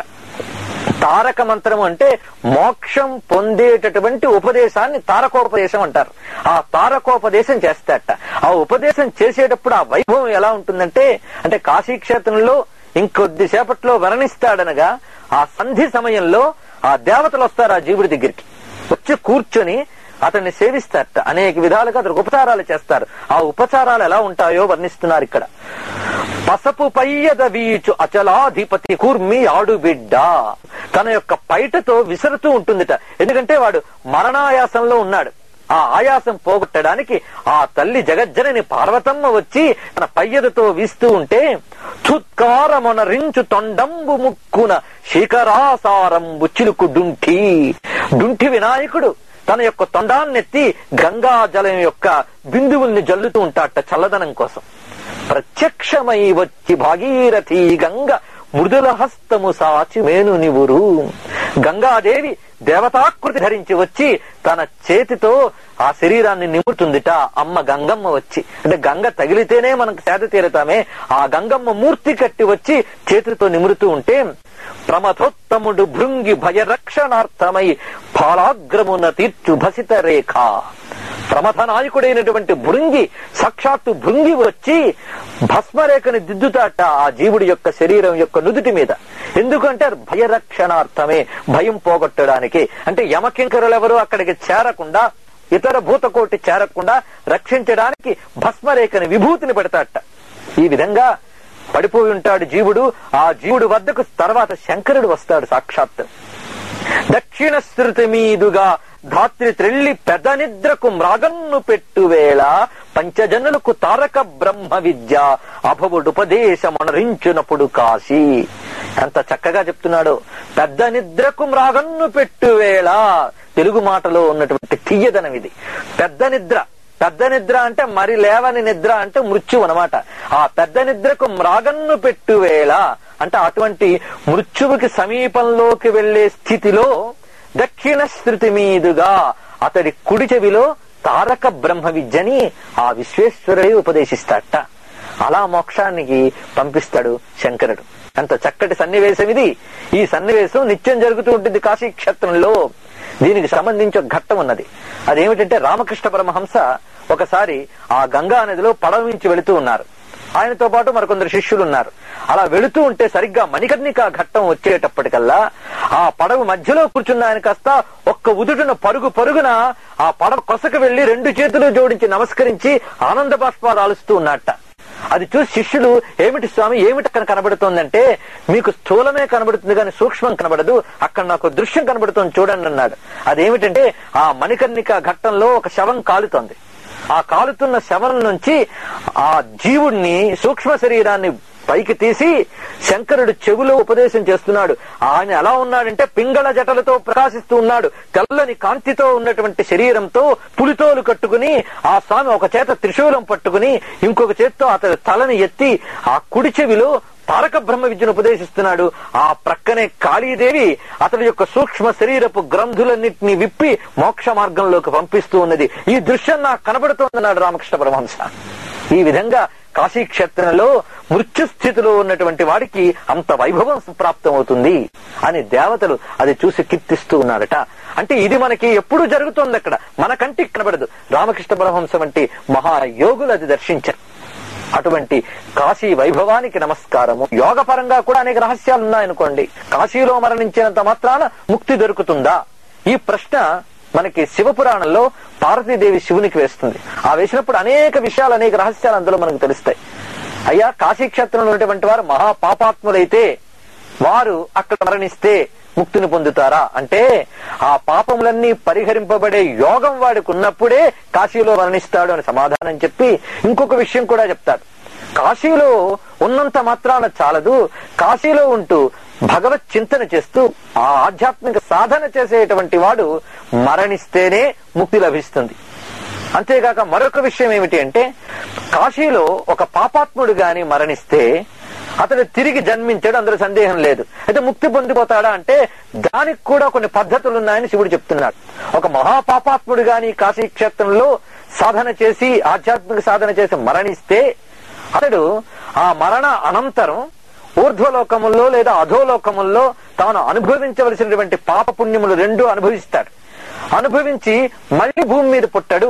తారక మంత్రం అంటే మోక్షం పొందేటటువంటి ఉపదేశాన్ని తారకోపదేశం అంటారు ఆ తారకోపదేశం చేస్తాడట ఆ ఉపదేశం చేసేటప్పుడు ఆ వైభవం ఎలా ఉంటుందంటే అంటే కాశీక్షేత్రంలో ఇంకొద్దిసేపట్లో వర్ణిస్తాడనగా ఆ సంధి సమయంలో ఆ దేవతలు వస్తారు ఆ జీవుడి దగ్గరికి వచ్చి కూర్చొని అతన్ని సేవిస్తారట అనేక విధాలుగా అతనికి ఉపచారాలు చేస్తారు ఆ ఉపచారాలు ఎలా ఉంటాయో వర్ణిస్తున్నారు ఇక్కడ పసపు పయ్యద వీచు అచలాధిపతి కూర్మి ఆడు బిడ్డ తన యొక్క పైటతో విసురుతూ ఉంటుందిట ఎందుకంటే వాడు మరణాయాసంలో ఉన్నాడు ఆ ఆయాసం పోగొట్టడానికి ఆ తల్లి జగజ్జనని పార్వతమ్మ వచ్చి తన పయ్యదతో వీస్తూ ఉంటే చుత్కారమున రించు తొండంబు ముక్కున శిఖరాసారంబు చిలుకు డుంఠి డుంఠి వినాయకుడు తన యొక్క తొండాన్నెత్తి గంగా జలం యొక్క బిందువుల్ని జల్లుతూ ఉంటాడట చల్లదనం కోసం ప్రత్యక్షమై వచ్చి భాగీరథి గంగ మృదుల హస్తము సాచి మేను నివురు గంగాదేవి దేవతాకృతి ధరించి వచ్చి తన చేతితో ఆ శరీరాన్ని నిమురుతుందిట అమ్మ గంగమ్మ వచ్చి అంటే గంగ తగిలితేనే మనకు సేద తీరతామే ఆ గంగమ్మ మూర్తి కట్టి వచ్చి చేతితో నిమురుతూ ఉంటే ప్రమథోత్తముడు భృంగి భయరక్షణార్థమై ఫాలాగ్రమున తీర్చు భసిత రేఖ ప్రమథ నాయకుడైనటువంటి భృంగి సాక్షాత్తు భృంగి వచ్చి భస్మరేఖని దిద్దుతాట ఆ జీవుడి యొక్క శరీరం యొక్క నుదుటి మీద ఎందుకంటే భయరక్షణార్థమే భయం పోగొట్టడానికి అంటే యమకింకరులు ఎవరు అక్కడికి చేరకుండా ఇతర భూతకోటి చేరకుండా రక్షించడానికి భస్మరేఖని విభూతిని పెడతాట ఈ విధంగా పడిపోయి ఉంటాడు జీవుడు ఆ జీవుడు వద్దకు తర్వాత శంకరుడు వస్తాడు సాక్షాత్ దక్షిణ శృతి మీదుగా ధాత్రి త్రెల్లి పెద్ద నిద్రకు మ్రాగన్ను పెట్టువేళ పంచజనులకు తారక బ్రహ్మ విద్య అభవుడుపదేశమనరించినప్పుడు కాశీ ఎంత చక్కగా చెప్తున్నాడు పెద్ద నిద్రకు మ్రాగన్ను పెట్టు వేళ తెలుగు మాటలో ఉన్నటువంటి తీయదనం ఇది పెద్ద నిద్ర పెద్ద నిద్ర అంటే మరి లేవని నిద్ర అంటే మృత్యు అనమాట ఆ పెద్ద నిద్రకు మ్రాగన్ను పెట్టు వేళ అంటే అటువంటి మృత్యువుకి సమీపంలోకి వెళ్లే స్థితిలో దక్షిణ శృతి మీదుగా అతడి కుడి చెవిలో తారక బ్రహ్మ విద్యని ఆ విశ్వేశ్వరుడే ఉపదేశిస్తాడట అలా మోక్షానికి పంపిస్తాడు శంకరుడు అంత చక్కటి సన్నివేశం ఇది ఈ సన్నివేశం నిత్యం జరుగుతూ ఉంటుంది కాశీ క్షేత్రంలో దీనికి సంబంధించి ఒక ఘట్టం ఉన్నది అదేమిటంటే రామకృష్ణ పరమహంస ఒకసారి ఆ గంగా నదిలో పడవ నుంచి వెళుతూ ఉన్నారు ఆయనతో పాటు మరికొందరు శిష్యులు ఉన్నారు అలా వెళుతూ ఉంటే సరిగ్గా మణికర్ణిక ఘట్టం వచ్చేటప్పటికల్లా ఆ పడవ మధ్యలో కూర్చున్న ఆయన కాస్త ఒక్క ఉదుటున పరుగు పరుగున ఆ పడవ కొసకు వెళ్లి రెండు చేతులు జోడించి నమస్కరించి ఆనంద బాష్పాలు ఆలుస్తూ ఉన్నట్ట అది చూసి శిష్యులు ఏమిటి స్వామి ఏమిటి అక్కడ కనబడుతోందంటే మీకు స్థూలమే కనబడుతుంది కానీ సూక్ష్మం కనబడదు అక్కడ నాకు దృశ్యం కనబడుతోంది చూడండి అన్నాడు అదేమిటంటే ఆ మణికర్ణిక ఘట్టంలో ఒక శవం కాలుతోంది ఆ కాలుతున్న శవం నుంచి ఆ జీవుణ్ణి సూక్ష్మ శరీరాన్ని పైకి తీసి శంకరుడు చెవులో ఉపదేశం చేస్తున్నాడు ఆయన ఎలా ఉన్నాడంటే పింగళ జటలతో ప్రకాశిస్తూ ఉన్నాడు తెల్లని కాంతితో ఉన్నటువంటి శరీరంతో పులితోలు కట్టుకుని ఆ స్వామి ఒక చేత త్రిశూలం పట్టుకుని ఇంకొక చేత్తో అతని తలని ఎత్తి ఆ కుడి చెవిలో తారక బ్రహ్మ విద్యను ఉపదేశిస్తున్నాడు ఆ ప్రక్కనే కాళీదేవి అతడి యొక్క సూక్ష్మ శరీరపు గ్రంథులన్నింటినీ విప్పి మోక్ష మార్గంలోకి పంపిస్తూ ఉన్నది ఈ దృశ్యం నాకు కనబడుతోందన్నాడు రామకృష్ణ పరమహంస ఈ విధంగా కాశీ క్షేత్రంలో మృత్యు స్థితిలో ఉన్నటువంటి వాడికి అంత వైభవం ప్రాప్తమవుతుంది అని దేవతలు అది చూసి కీర్తిస్తూ ఉన్నారట అంటే ఇది మనకి ఎప్పుడు జరుగుతోంది అక్కడ మన కంటికి కనబడదు రామకృష్ణ పరమహంస వంటి మహాయోగులు అది దర్శించారు అటువంటి కాశీ వైభవానికి నమస్కారము యోగ పరంగా కూడా అనేక రహస్యాలు ఉన్నాయనుకోండి కాశీలో మరణించినంత మాత్రాన ముక్తి దొరుకుతుందా ఈ ప్రశ్న మనకి శివపురాణంలో పార్వతీదేవి శివునికి వేస్తుంది ఆ వేసినప్పుడు అనేక విషయాలు అనేక రహస్యాలు అందులో మనకు తెలుస్తాయి అయ్యా కాశీ క్షేత్రంలో ఉన్నటువంటి వారు మహాపాపాత్ములైతే వారు అక్కడ మరణిస్తే ముక్తిని పొందుతారా అంటే ఆ పాపములన్నీ పరిహరింపబడే యోగం వాడికి ఉన్నప్పుడే కాశీలో మరణిస్తాడు అని సమాధానం చెప్పి ఇంకొక విషయం కూడా చెప్తాడు కాశీలో ఉన్నంత మాత్రాన చాలదు కాశీలో ఉంటూ భగవత్ చింతన చేస్తూ ఆ ఆధ్యాత్మిక సాధన చేసేటువంటి వాడు మరణిస్తేనే ముక్తి లభిస్తుంది అంతేగాక మరొక విషయం ఏమిటి అంటే కాశీలో ఒక పాపాత్ముడు గాని మరణిస్తే అతడు తిరిగి జన్మించాడు అందులో సందేహం లేదు అయితే ముక్తి పొందిపోతాడా అంటే దానికి కూడా కొన్ని పద్ధతులు ఉన్నాయని శివుడు చెప్తున్నాడు ఒక మహాపాపాత్ముడు గాని కాశీ క్షేత్రంలో సాధన చేసి ఆధ్యాత్మిక సాధన చేసి మరణిస్తే అతడు ఆ మరణ అనంతరం ఊర్ధ్వలోకముల్లో లేదా అధోలోకముల్లో తాను అనుభవించవలసినటువంటి పాప పుణ్యములు రెండు అనుభవిస్తాడు అనుభవించి మళ్ళీ భూమి మీద పుట్టాడు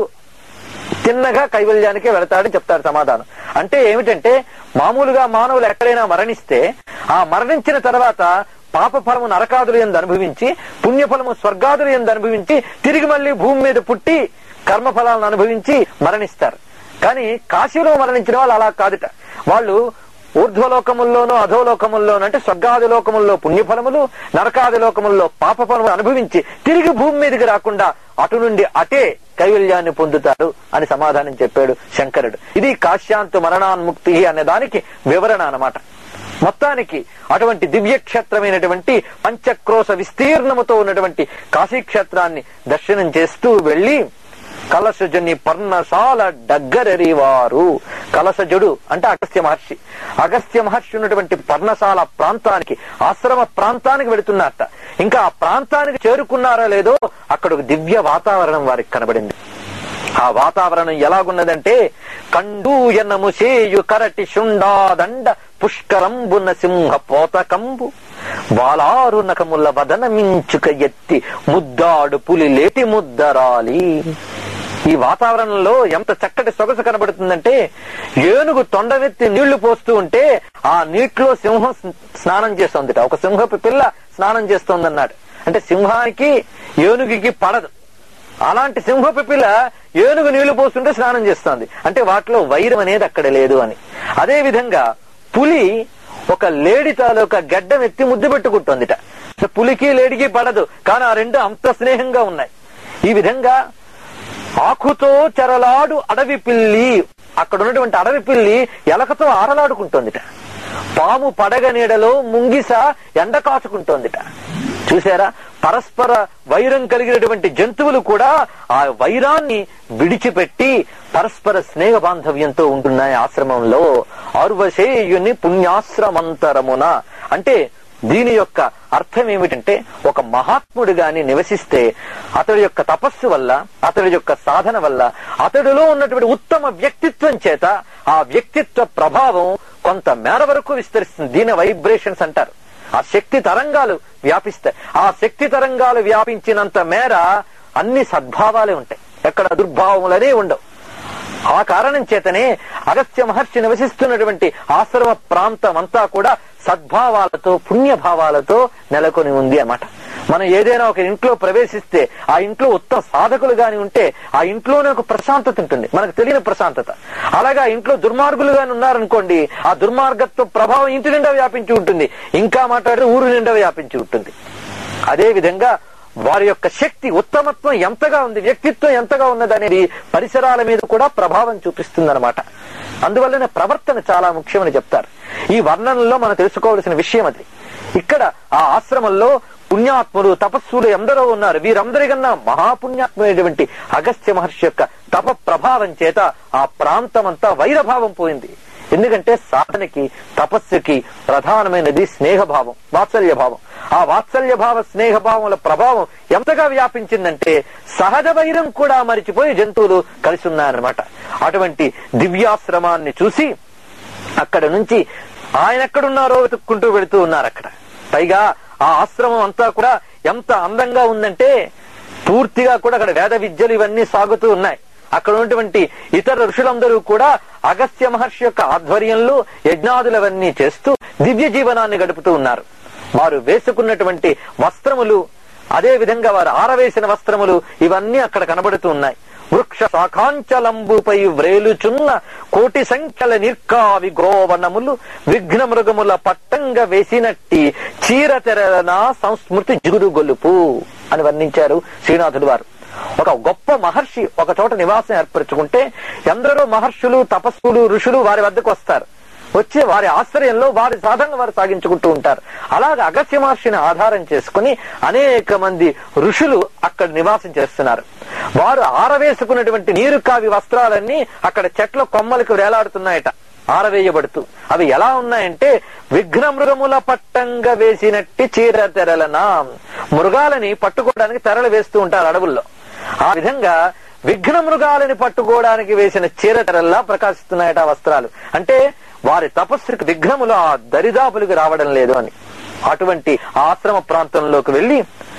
తిన్నగా కైవల్యానికే వెళతాడని చెప్తాడు సమాధానం అంటే ఏమిటంటే మామూలుగా మానవులు ఎక్కడైనా మరణిస్తే ఆ మరణించిన తర్వాత పాప ఫలము నరకాదులు ఎందు అనుభవించి పుణ్యఫలము స్వర్గాదులు ఎందు అనుభవించి తిరిగి మళ్ళీ భూమి మీద పుట్టి కర్మ ఫలాలను అనుభవించి మరణిస్తారు కానీ కాశీలో మరణించిన వాళ్ళు అలా కాదుట వాళ్ళు ఊర్ధ్వలోకముల్లోనూ అధోలోకముల్లోనూ అంటే స్వర్గాది లోకముల్లో పుణ్యఫలములు నరకాది లోకముల్లో పాప ఫలములు అనుభవించి తిరిగి భూమి మీదకి రాకుండా అటు నుండి అటే కైవల్యాన్ని పొందుతారు అని సమాధానం చెప్పాడు శంకరుడు ఇది కాశ్యాంతు మరణాన్ముక్తి అనే దానికి వివరణ అన్నమాట మొత్తానికి అటువంటి దివ్యక్షేత్రమైనటువంటి పంచక్రోశ విస్తీర్ణముతో ఉన్నటువంటి కాశీక్షేత్రాన్ని దర్శనం చేస్తూ వెళ్లి కలశజుని పర్ణశాల డగ్గరరివారు కలశజుడు అంటే అగస్త్య మహర్షి అగస్త్య మహర్షి ఉన్నటువంటి పర్ణశాల ప్రాంతానికి ఆశ్రమ ప్రాంతానికి వెళుతున్నారట ఇంకా ఆ ప్రాంతానికి చేరుకున్నారా లేదో అక్కడ ఒక దివ్య వాతావరణం వారికి కనబడింది ఆ వాతావరణం ఎలాగున్నదంటే కండు ఎన్నము సేయు కరటి శుండాదండ పుష్కరంబున సింహ పోతకంబు బాలారు నకముల వదన మించుక ఎత్తి ముద్దాడు పులి లేటి ముద్దరాలి ఈ వాతావరణంలో ఎంత చక్కటి సొగసు కనబడుతుందంటే ఏనుగు తొండవెత్తి నీళ్లు పోస్తూ ఉంటే ఆ నీటిలో సింహం స్నానం చేస్తోందిట ఒక సింహపు పిల్ల స్నానం చేస్తోందన్నాడు అంటే సింహానికి ఏనుగుకి పడదు అలాంటి సింహపు పిల్ల ఏనుగు నీళ్లు పోస్తుంటే స్నానం చేస్తోంది అంటే వాటిలో వైరం అనేది అక్కడ లేదు అని అదే విధంగా పులి ఒక లేడి తాలూకా గడ్డం ఎత్తి ముద్దు పెట్టుకుంటుందిట పులికి లేడికి పడదు కానీ ఆ రెండు అంత స్నేహంగా ఉన్నాయి ఈ విధంగా ఆకుతో చెరలాడు అడవి పిల్లి అక్కడ ఉన్నటువంటి అడవి పిల్లి ఎలకతో ఆరలాడుకుంటోందిట పాము పడగ నీడలో ముంగిస ఎండ కాచుకుంటోందిట చూసారా పరస్పర వైరం కలిగినటువంటి జంతువులు కూడా ఆ వైరాన్ని విడిచిపెట్టి పరస్పర స్నేహ బాంధవ్యంతో ఉంటున్నాయి ఆశ్రమంలో ఆర్వశేయుని పుణ్యాశ్రమంతరమున అంటే దీని యొక్క అర్థం ఏమిటంటే ఒక మహాత్ముడు గాని నివసిస్తే అతడి యొక్క తపస్సు వల్ల అతడి యొక్క సాధన వల్ల అతడిలో ఉన్నటువంటి ఉత్తమ వ్యక్తిత్వం చేత ఆ వ్యక్తిత్వ ప్రభావం కొంత మేర వరకు విస్తరిస్తుంది దీని వైబ్రేషన్స్ అంటారు ఆ శక్తి తరంగాలు వ్యాపిస్తాయి ఆ శక్తి తరంగాలు వ్యాపించినంత మేర అన్ని సద్భావాలే ఉంటాయి ఎక్కడ దుర్భావములనే ఉండవు ఆ కారణం చేతనే అగస్త్య మహర్షి నివసిస్తున్నటువంటి ఆశ్రమ ప్రాంతం అంతా కూడా సద్భావాలతో పుణ్యభావాలతో నెలకొని ఉంది అన్నమాట మనం ఏదైనా ఒక ఇంట్లో ప్రవేశిస్తే ఆ ఇంట్లో ఉత్తమ సాధకులు గాని ఉంటే ఆ ఇంట్లోనే ఒక ప్రశాంతత ఉంటుంది మనకు తెలియని ప్రశాంతత అలాగే ఆ ఇంట్లో దుర్మార్గులు గాని ఉన్నారనుకోండి ఆ దుర్మార్గత్వ ప్రభావం ఇంటి నిండా వ్యాపించి ఉంటుంది ఇంకా మాట్లాడితే ఊరు నిండా వ్యాపించి ఉంటుంది అదే విధంగా వారి యొక్క శక్తి ఉత్తమత్వం ఎంతగా ఉంది వ్యక్తిత్వం ఎంతగా ఉన్నది అనేది పరిసరాల మీద కూడా ప్రభావం చూపిస్తుందన్నమాట అందువల్లనే ప్రవర్తన చాలా ముఖ్యమని చెప్తారు ఈ వర్ణనలో మనం తెలుసుకోవాల్సిన విషయం అది ఇక్కడ ఆ ఆశ్రమంలో పుణ్యాత్ములు తపస్సులు ఎందరో ఉన్నారు వీరందరికన్నా మహాపుణ్యాత్మైనటువంటి అగస్త్య మహర్షి యొక్క తప ప్రభావం చేత ఆ ప్రాంతమంతా వైరభావం పోయింది ఎందుకంటే సాధనకి తపస్సుకి ప్రధానమైనది స్నేహభావం వాత్సల్య భావం ఆ వాత్సల్య భావ స్నేహ భావముల ప్రభావం ఎంతగా వ్యాపించిందంటే సహజ వైరం కూడా మరిచిపోయి జంతువులు కలిసి ఉన్నారనమాట అటువంటి దివ్యాశ్రమాన్ని చూసి అక్కడ నుంచి ఆయన ఎక్కడున్నారో వెతుక్కుంటూ వెళుతూ ఉన్నారు అక్కడ పైగా ఆ ఆశ్రమం అంతా కూడా ఎంత అందంగా ఉందంటే పూర్తిగా కూడా అక్కడ వేద విద్యలు ఇవన్నీ సాగుతూ ఉన్నాయి అక్కడ ఉన్నటువంటి ఇతర ఋషులందరూ కూడా అగస్త్య మహర్షి యొక్క ఆధ్వర్యంలో యజ్ఞాదులవన్నీ చేస్తూ దివ్య జీవనాన్ని గడుపుతూ ఉన్నారు వారు వేసుకున్నటువంటి వస్త్రములు అదే విధంగా వారు ఆరవేసిన వస్త్రములు ఇవన్నీ అక్కడ కనబడుతూ ఉన్నాయి వృక్ష శాఖాంచలంబుపై వ్రేలుచున్న కోటి సంఖ్యల నిర్కావి గోవనములు విఘ్న మృగముల పట్టంగ వేసినట్టి చీరతెరన సంస్మృతి జిగురు గొలుపు అని వర్ణించారు శ్రీనాథుడు వారు ఒక గొప్ప మహర్షి ఒక చోట నివాసం ఏర్పరచుకుంటే ఎందరో మహర్షులు తపస్సులు ఋషులు వారి వద్దకు వస్తారు వచ్చి వారి ఆశ్రయంలో వారి సాధన వారు సాగించుకుంటూ ఉంటారు అలాగే అగస్త్య మహర్షిని ఆధారం చేసుకుని అనేక మంది ఋషులు అక్కడ నివాసం చేస్తున్నారు వారు ఆరవేసుకున్నటువంటి నీరు కావి వస్త్రాలన్నీ అక్కడ చెట్ల కొమ్మలకు వేలాడుతున్నాయట ఆరవేయబడుతూ అవి ఎలా ఉన్నాయంటే విఘ్న మృగముల పట్టంగా వేసినట్టి చీర తెరలన మృగాలని పట్టుకోవడానికి తెరలు వేస్తూ ఉంటారు అడవుల్లో ఆ విధంగా విఘ్న మృగాలని పట్టుకోవడానికి వేసిన చీర తెరల్లా ప్రకాశిస్తున్నాయట ఆ వస్త్రాలు అంటే వారి తపస్సుకి విఘ్నములు ఆ దరిదాపులకు రావడం లేదు అని అటువంటి ఆశ్రమ ప్రాంతంలోకి వెళ్లి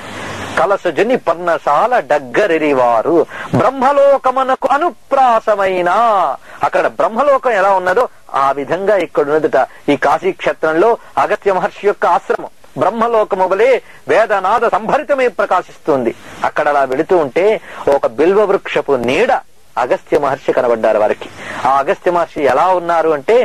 కలసజని పర్ణశాల డగ్గరెరివారు బ్రహ్మలోకమనకు అనుప్రాసమైన అక్కడ బ్రహ్మలోకం ఎలా ఉన్నదో ఆ విధంగా ఇక్కడ ఉన్నదట ఈ కాశీ క్షేత్రంలో అగత్య మహర్షి యొక్క ఆశ్రమం బ్రహ్మలోకము వలె వేదనాద సంభరితమై ప్రకాశిస్తుంది అక్కడ అలా వెళుతూ ఉంటే ఒక బిల్వ వృక్షపు నీడ అగస్త్య మహర్షి కనబడ్డారు వారికి ఆ అగస్త్య మహర్షి ఎలా ఉన్నారు అంటే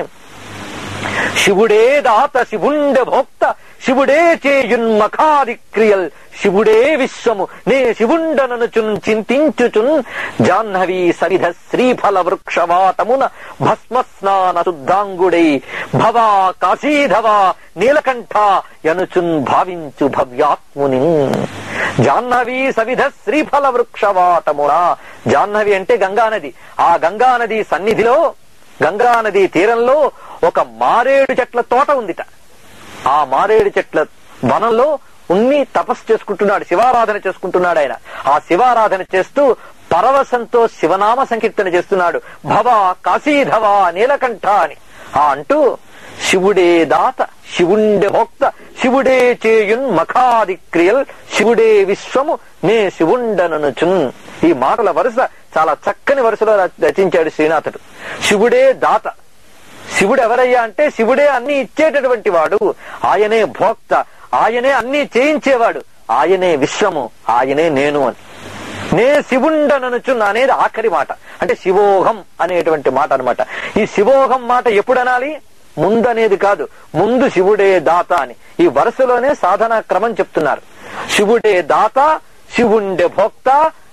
శివుడే దాత శివుండ భోక్త శివుడే చేయున్మఖాది క్రియల్ శివుడే విశ్వము నే శివుండననుచున్ చింతించుచున్ జాహ్నవి సరిధ శ్రీఫల వృక్షవాతమున భస్మస్నాన శుద్ధాంగుడై భవా కాశీధవా నీలకంఠ యనుచున్ భావించు భవ్యాత్ముని జాహ్నవి సవిధ శ్రీఫల వృక్షవాతమున జాహ్నవి అంటే గంగానది ఆ గంగానది సన్నిధిలో గంగానది తీరంలో ఒక మారేడు చెట్ల తోట ఉందిట ఆ మారేడు చెట్ల వనంలో ఉన్ని తపస్సు చేసుకుంటున్నాడు శివారాధన చేసుకుంటున్నాడు ఆయన ఆ శివారాధన చేస్తూ పరవశంతో శివనామ సంకీర్తన చేస్తున్నాడు భవ కాశీధవ నీలకంఠ అని ఆ అంటూ శివుడే దాత శివుండే భోక్త శివుడే చేయున్ మఖాది క్రియల్ శివుడే విశ్వము నే శివుండననుచున్ ఈ మాటల వరుస చాలా చక్కని వరుసలో రచించాడు శ్రీనాథుడు శివుడే దాత శివుడు ఎవరయ్యా అంటే శివుడే అన్ని ఇచ్చేటటువంటి వాడు ఆయనే భోక్త ఆయనే అన్ని చేయించేవాడు ఆయనే విశ్వము ఆయనే నేను అని నే శివుండననుచున్న అనేది ఆఖరి మాట అంటే శివోహం అనేటువంటి మాట అన్నమాట ఈ శివోహం మాట ఎప్పుడు అనాలి ముందనేది కాదు ముందు శివుడే దాత అని ఈ వరుసలోనే సాధనా క్రమం చెప్తున్నారు శివుడే దాత శివుండే భోక్త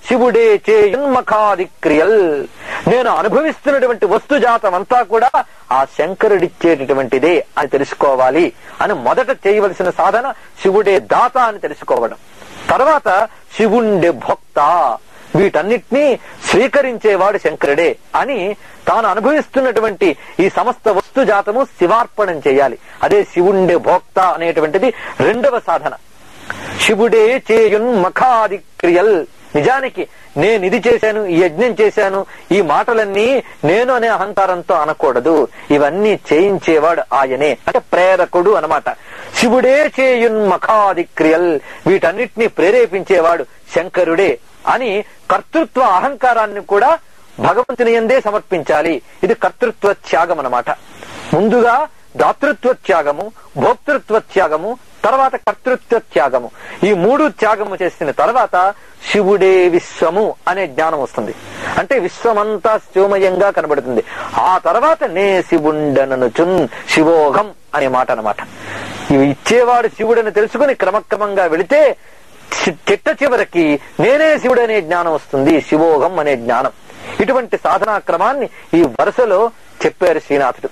శివుడే చేయున్మఖాది క్రియల్ నేను అనుభవిస్తున్నటువంటి వస్తుజాతం అంతా కూడా ఆ శంకరుడిచ్చేటటువంటిదే అని తెలుసుకోవాలి అని మొదట చేయవలసిన సాధన శివుడే దాత అని తెలుసుకోవడం తర్వాత శివుండే భోక్త వీటన్నిటినీ స్వీకరించేవాడు శంకరుడే అని తాను అనుభవిస్తున్నటువంటి ఈ సమస్త వస్తు జాతము శివార్పణం చేయాలి అదే శివుండే భోక్త అనేటువంటిది రెండవ సాధన శివుడే చేయున్ మఖాది క్రియల్ నిజానికి నేను ఇది చేశాను ఈ యజ్ఞం చేశాను ఈ మాటలన్నీ నేను అనే అహంకారంతో అనకూడదు ఇవన్నీ చేయించేవాడు ఆయనే అంటే ప్రేరకుడు అన్నమాట శివుడే చేయున్ మఖాది క్రియల్ వీటన్నిటిని ప్రేరేపించేవాడు శంకరుడే అని కర్తృత్వ అహంకారాన్ని కూడా భగవంతుని ఎందే సమర్పించాలి ఇది కర్తృత్వ త్యాగం అన్నమాట ముందుగా దాతృత్వ త్యాగము భోక్తృత్వ త్యాగము తర్వాత కర్తృత్వ త్యాగము ఈ మూడు త్యాగము చేసిన తర్వాత శివుడే విశ్వము అనే జ్ఞానం వస్తుంది అంటే విశ్వమంతా శివమయంగా కనబడుతుంది ఆ తర్వాత నే శివుండననుచున్ శివోహం అనే మాట అన్నమాట ఇవి ఇచ్చేవాడు శివుడని తెలుసుకుని క్రమక్రమంగా వెళితే చి- చిట్ట చివరికి నేనే శివుడనే జ్ఞానం వస్తుంది శివోహం అనే జ్ఞానం ఇటువంటి సాధనా క్రమాన్ని ఈ వరుసలో చెప్పారు శ్రీనాథుడు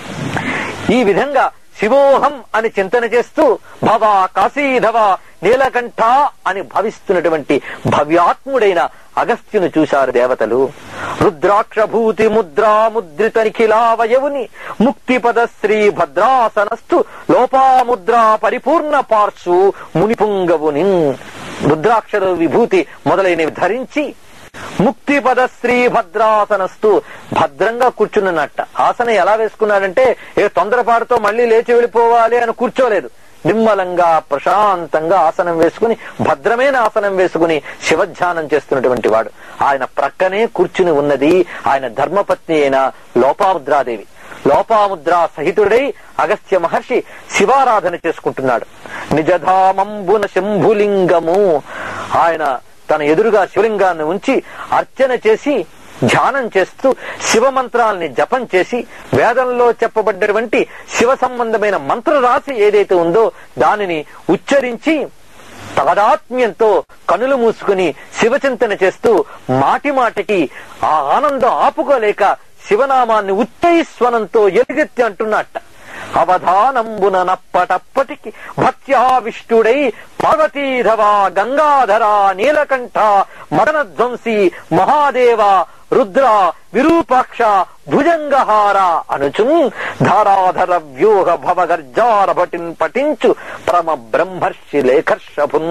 ఈ విధంగా శివోహం అని చింతన చేస్తూ భవ కాశీధవ నీలకంఠ అని భావిస్తున్నటువంటి భవ్యాత్ముడైన అగస్త్యును చూశారు దేవతలు రుద్రాక్షభూతి ముద్రా ముద్రిత నిఖిలావయవుని ముక్తి పద శ్రీ భద్రాసనస్తు లోపాముద్రా పరిపూర్ణ పార్శ్వు మునిపుంగవుని రుద్రాక్షర విభూతి మొదలైనవి ధరించి ముక్తి పద శ్రీ భద్రాసనస్తు భద్రంగా కూర్చున్నట్ట ఆసనం ఎలా వేసుకున్నాడంటే ఏ తొందరపాటుతో మళ్ళీ లేచి వెళ్ళిపోవాలి అని కూర్చోలేదు నిమ్మలంగా ప్రశాంతంగా ఆసనం వేసుకుని భద్రమైన ఆసనం వేసుకుని శివధ్యానం చేస్తున్నటువంటి వాడు ఆయన ప్రక్కనే కూర్చుని ఉన్నది ఆయన ధర్మపత్ని అయిన లోపాముద్రాదేవి లోపాముద్రా సహితుడై అగస్త్య మహర్షి శివారాధన చేసుకుంటున్నాడు నిజధామంబున శంభులింగము ఆయన తన ఎదురుగా శివలింగాన్ని ఉంచి అర్చన చేసి ధ్యానం చేస్తూ శివ మంత్రాల్ని జపం చేసి వేదంలో చెప్పబడ్డటువంటి శివ సంబంధమైన మంత్రరాశి ఏదైతే ఉందో దానిని ఉచ్చరించి తాదాత్మ్యంతో కనులు మూసుకుని శివచింతన చేస్తూ మాటి మాటికి ఆ ఆనందం ఆపుకోలేక శివనామాన్ని ఉత్తైస్వనంతో ఎలుగెత్తి అంటున్నట్ట అవధానంబున నప్పటప్పటికి భక్త్యా విష్ణుడై పార్వతీధవ గంగాధర నీలకంఠ మదనధ్వంసి మహాదేవ రుద్ర విరూపాక్ష భుజంగహార అనుచు ధారాధర వ్యూహ భవగర్జార భటిన్ పఠించు పరమ బ్రహ్మర్షి లేఖర్షభున్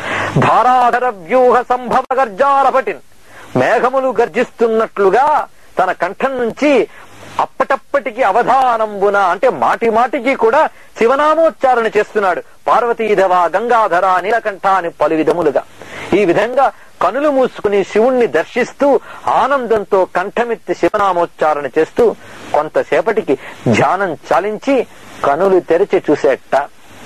ధారాధర వ్యూహ సంభవ గర్జార భటిన్ మేఘములు గర్జిస్తున్నట్లుగా తన కంఠం నుంచి అప్పటప్పటికి అవధానంబున అంటే మాటి మాటికి కూడా శివనామోచ్చారణ చేస్తున్నాడు పార్వతీధవ గంగాధర నీలకంఠ అని పలు విధములుగా ఈ విధంగా కనులు మూసుకుని శివుణ్ణి దర్శిస్తూ ఆనందంతో కంఠమెత్తి శివనామోచ్చారణ చేస్తూ కొంతసేపటికి ధ్యానం చాలించి కనులు తెరిచి చూసేట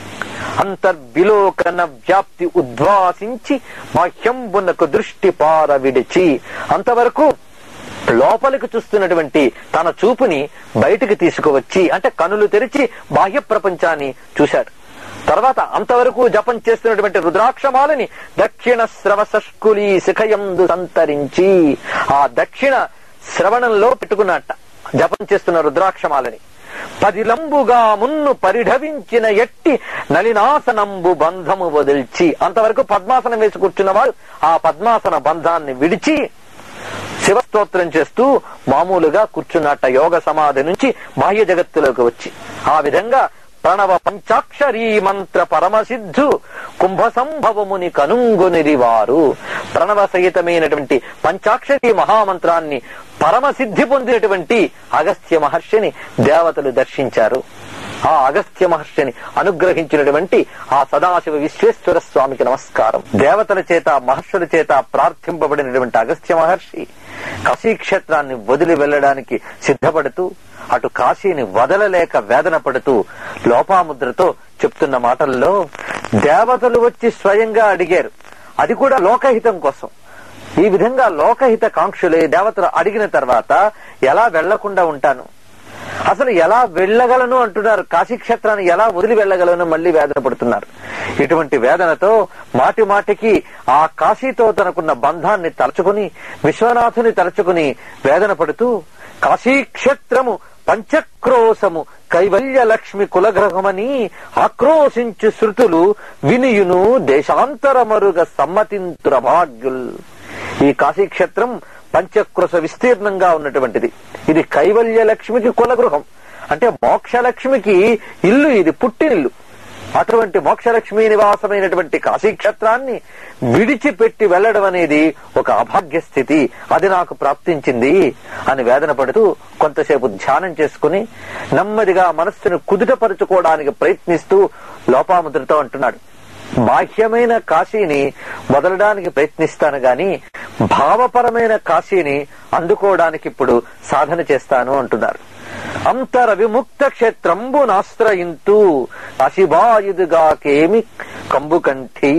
అంతర్విలోకన వ్యాప్తి ఉద్వాసించి బాహ్యంబునకు దృష్టి పార విడిచి అంతవరకు లోపలికి చూస్తున్నటువంటి తన చూపుని బయటికి తీసుకువచ్చి అంటే కనులు తెరిచి బాహ్య ప్రపంచాన్ని చూశాడు తర్వాత అంతవరకు జపం చేస్తున్నటువంటి రుద్రాక్షమాలని దక్షిణ స్రవ సష్కులి శిఖయందు సంతరించి ఆ దక్షిణ శ్రవణంలో పెట్టుకున్నట్ట జపం చేస్తున్న రుద్రాక్షమాలని పదిలంబుగా మున్ను పరిఢవించిన ఎట్టి నలినాసనంబు బంధము వదిల్చి అంతవరకు పద్మాసనం వేసి కూర్చున్నవాడు ఆ పద్మాసన బంధాన్ని విడిచి శివస్తోత్రం చేస్తూ మామూలుగా కూర్చున్నట్ట యోగ సమాధి నుంచి బాహ్య జగత్తులోకి వచ్చి ఆ విధంగా ప్రణవ పంచాక్షరీ మంత్ర పరమసిద్ధు కుంభ సంభవముని కనుంగొనిరి వారు ప్రణవ సహితమైనటువంటి పంచాక్షరీ మహామంత్రాన్ని పరమసిద్ధి పొందినటువంటి అగస్త్య మహర్షిని దేవతలు దర్శించారు ఆ అగస్త్య మహర్షిని అనుగ్రహించినటువంటి ఆ సదాశివ విశ్వేశ్వర స్వామికి నమస్కారం దేవతల చేత మహర్షుల చేత ప్రార్థింపబడినటువంటి అగస్త్య మహర్షి కాశీ క్షేత్రాన్ని వదిలి వెళ్ళడానికి సిద్ధపడుతూ అటు కాశీని వదలలేక వేదన పడుతూ లోపాముద్రతో చెప్తున్న మాటల్లో దేవతలు వచ్చి స్వయంగా అడిగారు అది కూడా లోకహితం కోసం ఈ విధంగా లోకహిత కాంక్షలే దేవతలు అడిగిన తర్వాత ఎలా వెళ్లకుండా ఉంటాను అసలు ఎలా వెళ్ళగలను అంటున్నారు కాశీక్షేత్రాన్ని ఎలా వదిలి వెళ్ళగలను మళ్ళీ వేదన పడుతున్నారు ఇటువంటి వేదనతో మాటి మాటికి ఆ కాశీతో తనకున్న బంధాన్ని తలుచుకుని విశ్వనాథుని తలుచుకుని వేదన పడుతూ కాశీక్షేత్రము పంచక్రోశము కైవల్య లక్ష్మి కులగ్రహమని ఆక్రోశించు శృతులు వినియును దేశాంతరమరుగ సమ్మతింతుర భాగ్యుల్ ఈ కాశీక్షేత్రం పంచక్రోశ విస్తీర్ణంగా ఉన్నటువంటిది ఇది కైవల్య లక్ష్మికి కులగృహం అంటే మోక్షలక్ష్మికి ఇల్లు ఇది పుట్టినిల్లు అటువంటి మోక్షలక్ష్మి నివాసమైనటువంటి కాశీక్షేత్రాన్ని విడిచిపెట్టి వెళ్లడం అనేది ఒక అభాగ్య స్థితి అది నాకు ప్రాప్తించింది అని వేదన పడుతూ కొంతసేపు ధ్యానం చేసుకుని నెమ్మదిగా మనస్సును కుదుటపరుచుకోవడానికి ప్రయత్నిస్తూ లోపాముద్రతో అంటున్నాడు బాహ్యమైన కాశీని వదలడానికి ప్రయత్నిస్తాను గాని భావపరమైన కాశీని అందుకోవడానికి ఇప్పుడు సాధన చేస్తాను అంటున్నారు అంతర విముక్త క్షేత్రంబు నాశ్రయింతు కాశీబాయుదుగాకేమి కంబు కంఠి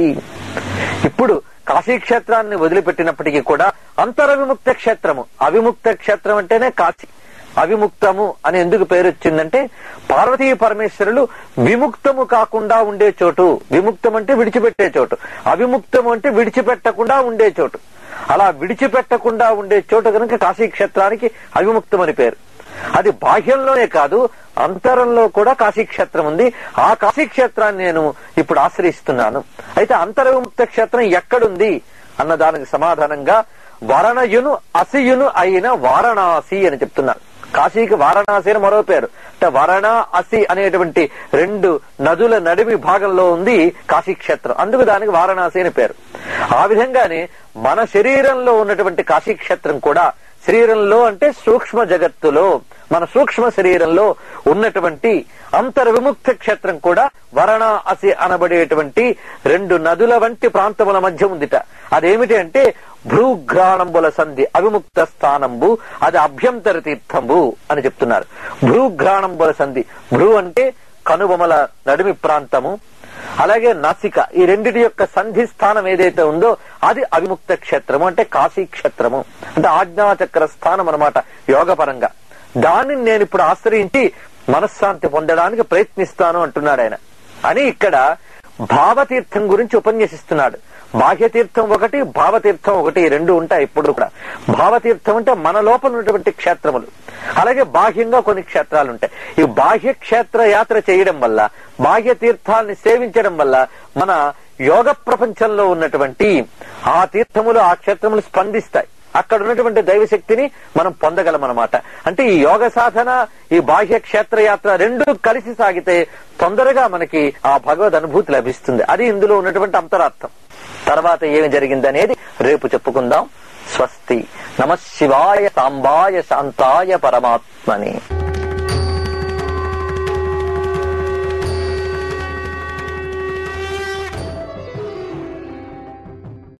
ఇప్పుడు కాశీక్షేత్రాన్ని వదిలిపెట్టినప్పటికీ కూడా అంతర విముక్త క్షేత్రము అవిముక్త క్షేత్రం అంటేనే కాశీ అవిముక్తము అని ఎందుకు పేరు వచ్చిందంటే పార్వతీ పరమేశ్వరులు విముక్తము కాకుండా ఉండే చోటు విముక్తం అంటే విడిచిపెట్టే చోటు అవిముక్తము అంటే విడిచిపెట్టకుండా ఉండే చోటు అలా విడిచిపెట్టకుండా ఉండే చోటు కనుక కాశీక్షేత్రానికి అవిముక్తం అని పేరు అది బాహ్యంలోనే కాదు అంతరంలో కూడా కాశీక్షేత్రం ఉంది ఆ కాశీక్షేత్రాన్ని నేను ఇప్పుడు ఆశ్రయిస్తున్నాను అయితే అంతర్విముక్త క్షేత్రం ఎక్కడుంది అన్న దానికి సమాధానంగా వరణయును అసియును అయిన వారణాసి అని చెప్తున్నారు కాశీకి వారణాసి అని మరో పేరు అంటే వరణ అసి అనేటువంటి రెండు నదుల నడిమి భాగంలో ఉంది కాశీక్షేత్రం అందుకు దానికి వారణాసి అని పేరు ఆ విధంగానే మన శరీరంలో ఉన్నటువంటి కాశీక్షేత్రం కూడా శరీరంలో అంటే సూక్ష్మ జగత్తులో మన సూక్ష్మ శరీరంలో ఉన్నటువంటి అంతర్విముక్త క్షేత్రం కూడా వరణ అసి అనబడేటువంటి రెండు నదుల వంటి ప్రాంతముల మధ్య ఉందిట అదేమిటి అంటే భ్రూఘ్రాణంబుల సంధి అవిముక్త స్థానంబు అది అభ్యంతర తీర్థంబు అని చెప్తున్నారు భ్రూఘ్రాణంబుల సంధి భ్రూ అంటే కనుబొమల నడిమి ప్రాంతము అలాగే నాసిక ఈ రెండిటి యొక్క సంధి స్థానం ఏదైతే ఉందో అది అవిముక్త క్షేత్రము అంటే కాశీ క్షేత్రము అంటే ఆజ్ఞాచక్ర స్థానం అనమాట యోగపరంగా దానిని నేను ఇప్పుడు ఆశ్రయించి మనశ్శాంతి పొందడానికి ప్రయత్నిస్తాను అంటున్నాడు ఆయన అని ఇక్కడ భావతీర్థం గురించి ఉపన్యసిస్తున్నాడు బాహ్యతీర్థం ఒకటి భావతీర్థం ఒకటి ఈ రెండు ఉంటాయి ఇప్పుడు కూడా భావతీర్థం అంటే మన లోపల ఉన్నటువంటి క్షేత్రములు అలాగే బాహ్యంగా కొన్ని క్షేత్రాలు ఉంటాయి ఈ బాహ్య క్షేత్ర యాత్ర చేయడం వల్ల బాహ్య తీర్థాలని సేవించడం వల్ల మన యోగ ప్రపంచంలో ఉన్నటువంటి ఆ తీర్థములు ఆ క్షేత్రములు స్పందిస్తాయి అక్కడ ఉన్నటువంటి దైవశక్తిని మనం పొందగలం అనమాట అంటే ఈ యోగ సాధన ఈ బాహ్య క్షేత్ర యాత్ర రెండు కలిసి సాగితే తొందరగా మనకి ఆ భగవద్ అనుభూతి లభిస్తుంది అది ఇందులో ఉన్నటువంటి అంతరార్థం తర్వాత ఏమి జరిగిందనేది రేపు చెప్పుకుందాం స్వస్తి నమ శివాయ సాంబాయ శాంతాయ పరమాత్మని